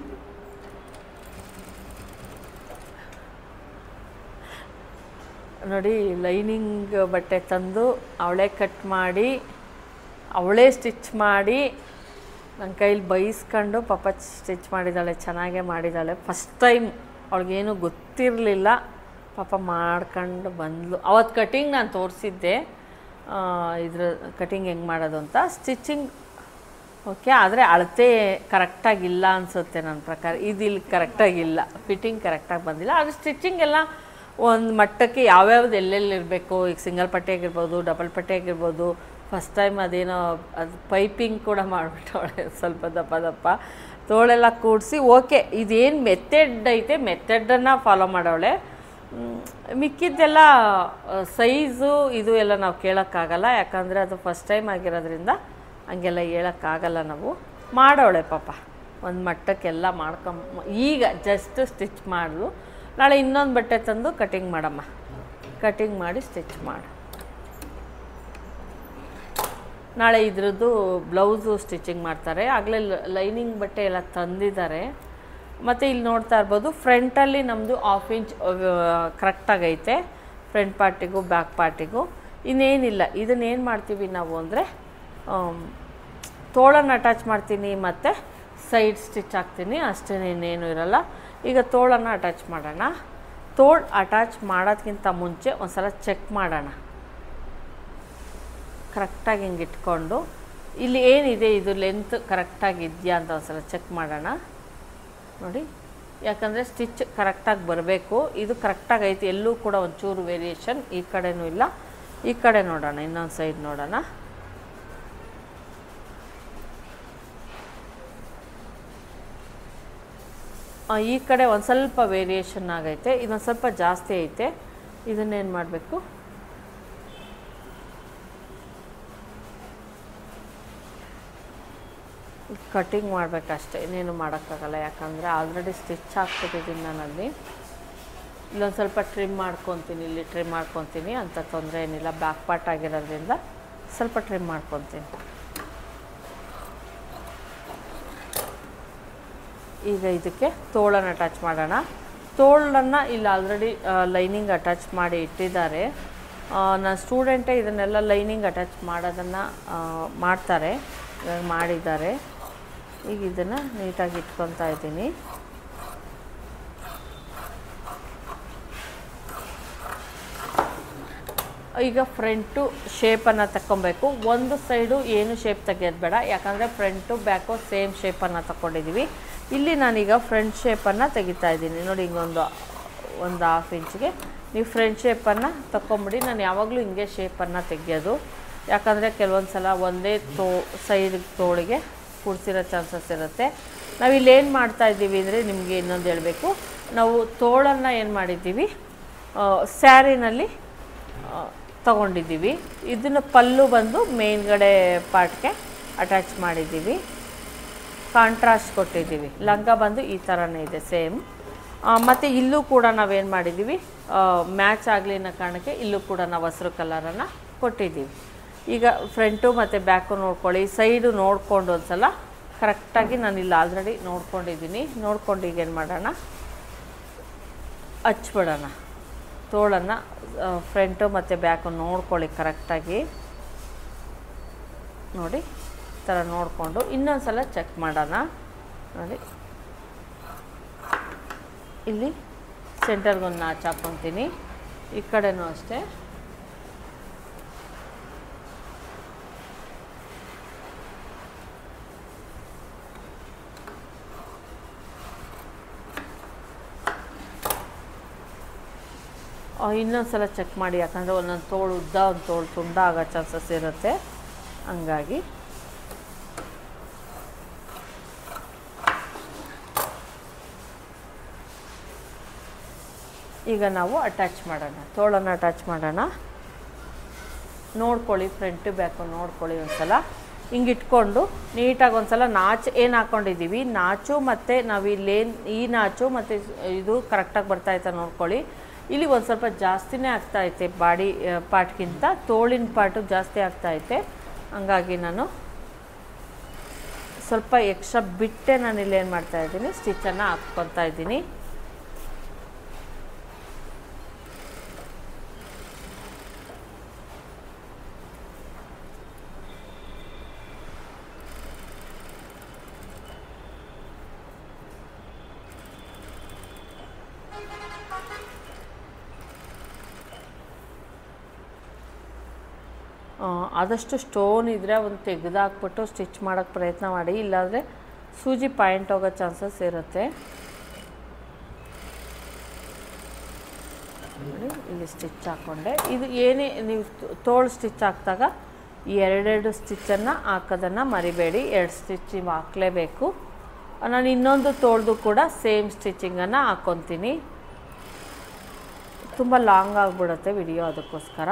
ನೋಡಿ ಲೈನಿಂಗ್ ಬಟ್ಟೆ ತಂದು ಅವಳೇ ಕಟ್ ಮಾಡಿ ಅವಳೇ ಸ್ಟಿಚ್ ಮಾಡಿ ನನ್ನ ಕೈಲಿ ಬೈಸ್ಕೊಂಡು ಪಾಪ ಸ್ಟಿಚ್ ಮಾಡಿದ್ದಾಳೆ ಚೆನ್ನಾಗೇ ಮಾಡಿದ್ದಾಳೆ ಫಸ್ಟ್ ಟೈಮ್ ಅವಳಿಗೇನು ಗೊತ್ತಿರಲಿಲ್ಲ ಪಾಪ ಮಾಡ್ಕೊಂಡು ಬಂದ್ಲು ಅವತ್ತು ಕಟಿಂಗ್ ನಾನು ತೋರಿಸಿದ್ದೆ ಇದ್ರ ಕಟಿಂಗ್ ಹೆಂಗೆ ಮಾಡೋದು ಅಂತ ಸ್ಟಿಚಿಂಗ್ ಓಕೆ ಆದರೆ ಅಳತೆ ಕರೆಕ್ಟಾಗಿಲ್ಲ ಅನಿಸುತ್ತೆ ನನ್ನ ಪ್ರಕಾರ ಇದು ಇಲ್ಲಿ ಕರೆಕ್ಟಾಗಿಲ್ಲ ಫಿಟ್ಟಿಂಗ್ ಕರೆಕ್ಟಾಗಿ ಬಂದಿಲ್ಲ ಆದರೆ ಸ್ಟಿಚಿಂಗ್ ಎಲ್ಲ ಒಂದು ಮಟ್ಟಕ್ಕೆ ಯಾವ್ಯಾವ್ದು ಎಲ್ಲೆಲ್ಲಿ ಇರಬೇಕು ಈಗ ಸಿಂಗಲ್ ಪಟ್ಟೆ ಆಗಿರ್ಬೋದು ಡಬಲ್ ಪಟ್ಟೆ ಆಗಿರ್ಬೋದು ಫಸ್ಟ್ ಟೈಮ್ ಅದೇನೋ ಅದು ಪೈಪಿಂಗ್ ಕೂಡ ಮಾಡಿಬಿಟ್ಟವಳೆ ಸ್ವಲ್ಪ ದಪ್ಪ ದಪ್ಪ ತೋಳೆಲ್ಲ ಕೂಡಿಸಿ ಓಕೆ ಇದೇನು ಮೆಥಡ್ ಐತೆ ಮೆಥಡನ್ನು ಫಾಲೋ ಮಾಡವಳೆ ಮ್, ಮಿಕ್ಕಿದ್ದೆಲ್ಲ ಸೈಜು ಇದು ಎಲ್ಲ ನಾವು ಕೇಳೋಕ್ಕಾಗಲ್ಲ ಯಾಕಂದರೆ ಅದು ಫಸ್ಟ್ ಟೈಮ್ ಆಗಿರೋದ್ರಿಂದ ಹಂಗೆಲ್ಲ ಹೇಳೋಕ್ಕಾಗಲ್ಲ ನಾವು ಮಾಡೋಳೆ ಪಾಪ ಒಂದು ಮಟ್ಟಕ್ಕೆಲ್ಲ ಮಾಡ್ಕೊಂಬ ಈಗ ಜಸ್ಟ್ ಸ್ಟಿಚ್ ಮಾಡಲು ನಾಳೆ ಇನ್ನೊಂದು ಬಟ್ಟೆ ತಂದು ಕಟಿಂಗ್ ಮಾಡಮ್ಮ ಕಟಿಂಗ್ ಮಾಡಿ ಸ್ಟಿಚ್ ಮಾಡು ನಾಳೆ ಇದ್ರದ್ದು ಬ್ಲೌಸು ಸ್ಟಿಚಿಂಗ್ ಮಾಡ್ತಾರೆ ಆಗಲೇ ಲೈನಿಂಗ್ ಬಟ್ಟೆ ಎಲ್ಲ ತಂದಿದ್ದಾರೆ ಮತ್ತು ಇಲ್ಲಿ ನೋಡ್ತಾ ಇರ್ಬೋದು ಫ್ರಂಟಲ್ಲಿ ನಮ್ಮದು ಹಾಫ್ ಇಂಚ್ ಕರೆಕ್ಟಾಗೈತೆ ಫ್ರಂಟ್ ಪಾರ್ಟಿಗೂ ಬ್ಯಾಕ್ ಪಾರ್ಟಿಗೂ ಇನ್ನೇನಿಲ್ಲ ಇದನ್ನೇನು ಮಾಡ್ತೀವಿ ನಾವು ಅಂದರೆ ತೋಳನ್ನು ಅಟ್ಯಾಚ್ ಮಾಡ್ತೀನಿ ಮತ್ತು ಸೈಡ್ ಸ್ಟಿಚ್ ಹಾಕ್ತೀನಿ ಅಷ್ಟೇ ಇನ್ನೇನು ಇರಲ್ಲ ಈಗ ತೋಳನ್ನು ಅಟ್ಯಾಚ್ ಮಾಡೋಣ ತೋಳು ಅಟ್ಯಾಚ್ ಮಾಡೋದ್ಕಿಂತ ಮುಂಚೆ ಒಂದು ಸಲ ಚೆಕ್ ಮಾಡೋಣ ಕರೆಕ್ಟಾಗಿ ಹಿಂಗೆ ಇಟ್ಕೊಂಡು ಇಲ್ಲಿ ಏನಿದೆ ಇದು ಲೆಂತ್ ಕರೆಕ್ಟಾಗಿ ಇದೆಯಾ ಅಂತ ಒಂದ್ಸಲ ಚೆಕ್ ಮಾಡೋಣ ನೋಡಿ ಯಾಕಂದರೆ ಸ್ಟಿಚ್ ಕರೆಕ್ಟಾಗಿ ಬರಬೇಕು ಇದು ಕರೆಕ್ಟಾಗಿ ಐತೆ ಎಲ್ಲೂ ಕೂಡ ಒಂಚೂರು ವೇರಿಯೇಷನ್ ಈ ಕಡೆನೂ ಇಲ್ಲ ಈ ಕಡೆ ನೋಡೋಣ ಇನ್ನೊಂದು ಸೈಡ್ ನೋಡೋಣ ಆ, ಈ ಕಡೆ ಒಂದು ಸ್ವಲ್ಪ ವೇರಿಯೇಷನ್ ಆಗೈತೆ ಇದೊಂದು ಸ್ವಲ್ಪ ಜಾಸ್ತಿ ಐತೆ ಇದನ್ನೇನು ಮಾಡಬೇಕು ಕಟಿಂಗ್ ಮಾಡಬೇಕಷ್ಟೇ ಇನ್ನೇನು ಮಾಡೋಕ್ಕಾಗಲ್ಲ ಯಾಕಂದರೆ ಆಲ್ರೆಡಿ ಸ್ಟಿಚ್ ಹಾಕ್ಬಿಟ್ಟಿದ್ದೀನಿ ನಾನಲ್ಲಿ ಇಲ್ಲೊಂದು ಸ್ವಲ್ಪ ಟ್ರಿಮ್ ಮಾಡ್ಕೊತೀನಿ ಇಲ್ಲಿ ಟ್ರಿಮ್ ಮಾಡ್ಕೊತೀನಿ ಅಂತ ತೊಂದರೆ ಏನಿಲ್ಲ ಬ್ಯಾಕ್ ಪಾರ್ಟ್ ಆಗಿರೋದ್ರಿಂದ ಸ್ವಲ್ಪ ಟ್ರಿಮ್ ಮಾಡ್ಕೊತೀನಿ ಈಗ ಇದಕ್ಕೆ ತೋಳನ್ನು ಅಟ್ಯಾಚ್ ಮಾಡೋಣ ತೋಳನ್ನು ಇಲ್ಲಿ ಆಲ್ರೆಡಿ ಲೈನಿಂಗ್ ಅಟ್ಯಾಚ್ ಮಾಡಿ ಇಟ್ಟಿದ್ದಾರೆ ನನ್ನ ಸ್ಟೂಡೆಂಟೇ ಇದನ್ನೆಲ್ಲ ಲೈನಿಂಗ್ ಅಟ್ಯಾಚ್ ಮಾಡೋದನ್ನು ಮಾಡ್ತಾರೆ ಇವಾಗ ಮಾಡಿದ್ದಾರೆ ಈಗ ಇದನ್ನು ನೀಟಾಗಿ ಇಟ್ಕೊತಾ ಇದ್ದೀನಿ ಈಗ ಫ್ರಂಟು ಶೇಪನ್ನು ತಗೊಬೇಕು ಒಂದು ಸೈಡು ಏನು ಶೇಪ್ ತೆಗೆಯೋದು ಬೇಡ ಯಾಕಂದರೆ ಫ್ರಂಟು ಬ್ಯಾಕು ಸೇಮ್ ಶೇಪನ್ನು ತಗೊಂಡಿದ್ದೀವಿ ಇಲ್ಲಿ ನಾನೀಗ ಫ್ರಂಟ್ ಶೇಪನ್ನು ತೆಗಿತಾ ಇದ್ದೀನಿ ನೋಡಿ ಹಿಂಗೊಂದು ಒಂದು ಹಾಫ್ ಇಂಚ್ಗೆ ನೀವು ಫ್ರಂಟ್ ಶೇಪನ್ನು ತಗೊಂಬಿಡಿ ನಾನು ಯಾವಾಗಲೂ ಹಿಂಗೆ ಶೇಪನ್ನು ತೆಗಿಯೋದು ಯಾಕಂದರೆ ಕೆಲವೊಂದು ಸಲ ಒಂದೇ ತೋ ಸೈಡ್ ತೋಳಿಗೆ ಕೂಡಿಸಿರೋ ಚಾನ್ಸಸ್ ಇರುತ್ತೆ ನಾವು ಇಲ್ಲಿ ಏನು ಮಾಡ್ತಾ ಇದ್ದೀವಿ ಅಂದರೆ ನಿಮಗೆ ಇನ್ನೊಂದು ಹೇಳಬೇಕು ನಾವು ತೋಳನ್ನು ಏನು ಮಾಡಿದ್ದೀವಿ ಸ್ಯಾರಿನಲ್ಲಿ ತಗೊಂಡಿದ್ದೀವಿ ಇದನ್ನು ಪಲ್ಲು ಬಂದು ಮೇಲ್ಗಡೆ ಪಾರ್ಟ್ಗೆ ಅಟ್ಯಾಚ್ ಮಾಡಿದ್ದೀವಿ ಕಾಂಟ್ರಾಸ್ಟ್ ಕೊಟ್ಟಿದ್ದೀವಿ ಲಂಗ ಬಂದು ಈ ಥರನೇ ಇದೆ ಸೇಮ್ ಮತ್ತು ಇಲ್ಲೂ ಕೂಡ ನಾವೇನು ಮಾಡಿದ್ದೀವಿ ಮ್ಯಾಚ್ ಆಗಲಿ ಅನ್ನೋ ಕಾರಣಕ್ಕೆ ಇಲ್ಲೂ ಕೂಡ ನಾವು ಹಸಿರು ಕಲರನ್ನು ಕೊಟ್ಟಿದ್ದೀವಿ ಈಗ ಫ್ರಂಟು ಮತ್ತು ಬ್ಯಾಕು ನೋಡ್ಕೊಳ್ಳಿ ಸೈಡು ನೋಡ್ಕೊಂಡು ಒಂದು ಸಲ ಕರೆಕ್ಟಾಗಿ ನಾನು ಇಲ್ಲಿ ಆಲ್ರೆಡಿ ನೋಡ್ಕೊಂಡಿದ್ದೀನಿ ನೋಡ್ಕೊಂಡು ಈಗ ಏನು ಮಾಡೋಣ ಹಚ್ಬಿಡೋಣ ತೋಳನ್ನು ಫ್ರಂಟು ಮತ್ತು ಬ್ಯಾಕು ನೋಡ್ಕೊಳ್ಳಿ ಕರೆಕ್ಟಾಗಿ ನೋಡಿ ಈ ಥರ ನೋಡಿಕೊಂಡು ಇನ್ನೊಂದು ಸಲ ಚೆಕ್ ಮಾಡೋಣ ನೋಡಿ ಇಲ್ಲಿ ಸೆಂಟರ್ಗೊಂದು ನಾಚ್ ಹಾಕ್ಕೊತೀನಿ ಈ ಕಡೆನೂ ಅಷ್ಟೇ ಇನ್ನೊಂದು ಸಲ ಚೆಕ್ ಮಾಡಿ ಯಾಕಂದರೆ ಒಂದೊಂದು ತೋಳು ಉದ್ದ ಒಂದು ತೋಳು ತುಂಡ ಆಗೋ ಚಾನ್ಸಸ್ ಇರುತ್ತೆ ಹಂಗಾಗಿ ಈಗ ನಾವು ಅಟ್ಯಾಚ್ ಮಾಡೋಣ ತೋಳನ್ನು ಅಟ್ಯಾಚ್ ಮಾಡೋಣ ನೋಡ್ಕೊಳ್ಳಿ ಫ್ರಂಟ್ ಬ್ಯಾಕು ನೋಡ್ಕೊಳ್ಳಿ ಒಂದ್ಸಲ ಹಿಂಗೆ ಇಟ್ಕೊಂಡು ನೀಟಾಗಿ ಒಂದ್ಸಲ ನಾಚು ಏನು ಹಾಕ್ಕೊಂಡಿದ್ದೀವಿ ನಾಚು ಮತ್ತು ನಾವು ಇಲ್ಲೇನು ಈ ನಾಚು ಮತ್ತು ಇದು ಕರೆಕ್ಟಾಗಿ ಬರ್ತಾಯ್ತಾ ನೋಡ್ಕೊಳ್ಳಿ ಇಲ್ಲಿ ಒಂದು ಸ್ವಲ್ಪ ಜಾಸ್ತಿನೇ ಆಗ್ತಾೈತೆ ಬಾಡಿ ಪಾರ್ಟ್ಗಿಂತ ತೋಳಿನ ಪಾರ್ಟು ಜಾಸ್ತಿ ಆಗ್ತಾೈತೆ ಹಂಗಾಗಿ ನಾನು ಸ್ವಲ್ಪ ಎಕ್ಸ್ಟ್ರಾ ಬಿಟ್ಟೆ ನಾನು ಇಲ್ಲಿ ಏನು ಮಾಡ್ತಾ ಇದ್ದೀನಿ ಸ್ಟಿಚ್ಚನ್ನು ಹಾಕ್ಕೊತಾ ಇದ್ದೀನಿ ಆ, ಆದಷ್ಟು ಸ್ಟೋನ್ ಇದ್ದರೆ ಒಂದು ತೆಗೆದಾಕ್ಬಿಟ್ಟು ಸ್ಟಿಚ್ ಮಾಡೋಕ್ಕೆ ಪ್ರಯತ್ನ ಮಾಡಿ ಇಲ್ಲಾಂದರೆ ಸೂಜಿ ಪಾಯಿಂಟ್ ಹೋಗೋ ಚಾನ್ಸಸ್ ಇರುತ್ತೆ ನೋಡಿ ಇಲ್ಲಿ ಸ್ಟಿಚ್ ಹಾಕ್ಕೊಂಡೆ ಇದು ಏನೇ ನೀವು ತೋ- ತೋಳು ಸ್ಟಿಚ್ ಹಾಕಿದಾಗ ಎರಡೆರಡು ಸ್ಟಿಚ್ಚನ್ನು ಹಾಕೋದನ್ನು ಮರಿಬೇಡಿ ಎರಡು ಸ್ಟಿಚ್ ನೀವು ಹಾಕಲೇಬೇಕು ನಾನು ಇನ್ನೊಂದು ತೋಳ್ದು ಕೂಡ ಸೇಮ್ ಸ್ಟಿಚಿಂಗನ್ನು ಹಾಕ್ಕೊತೀನಿ ತುಂಬ ಲಾಂಗ್ ಆಗಿಬಿಡುತ್ತೆ ವಿಡಿಯೋ ಅದಕ್ಕೋಸ್ಕರ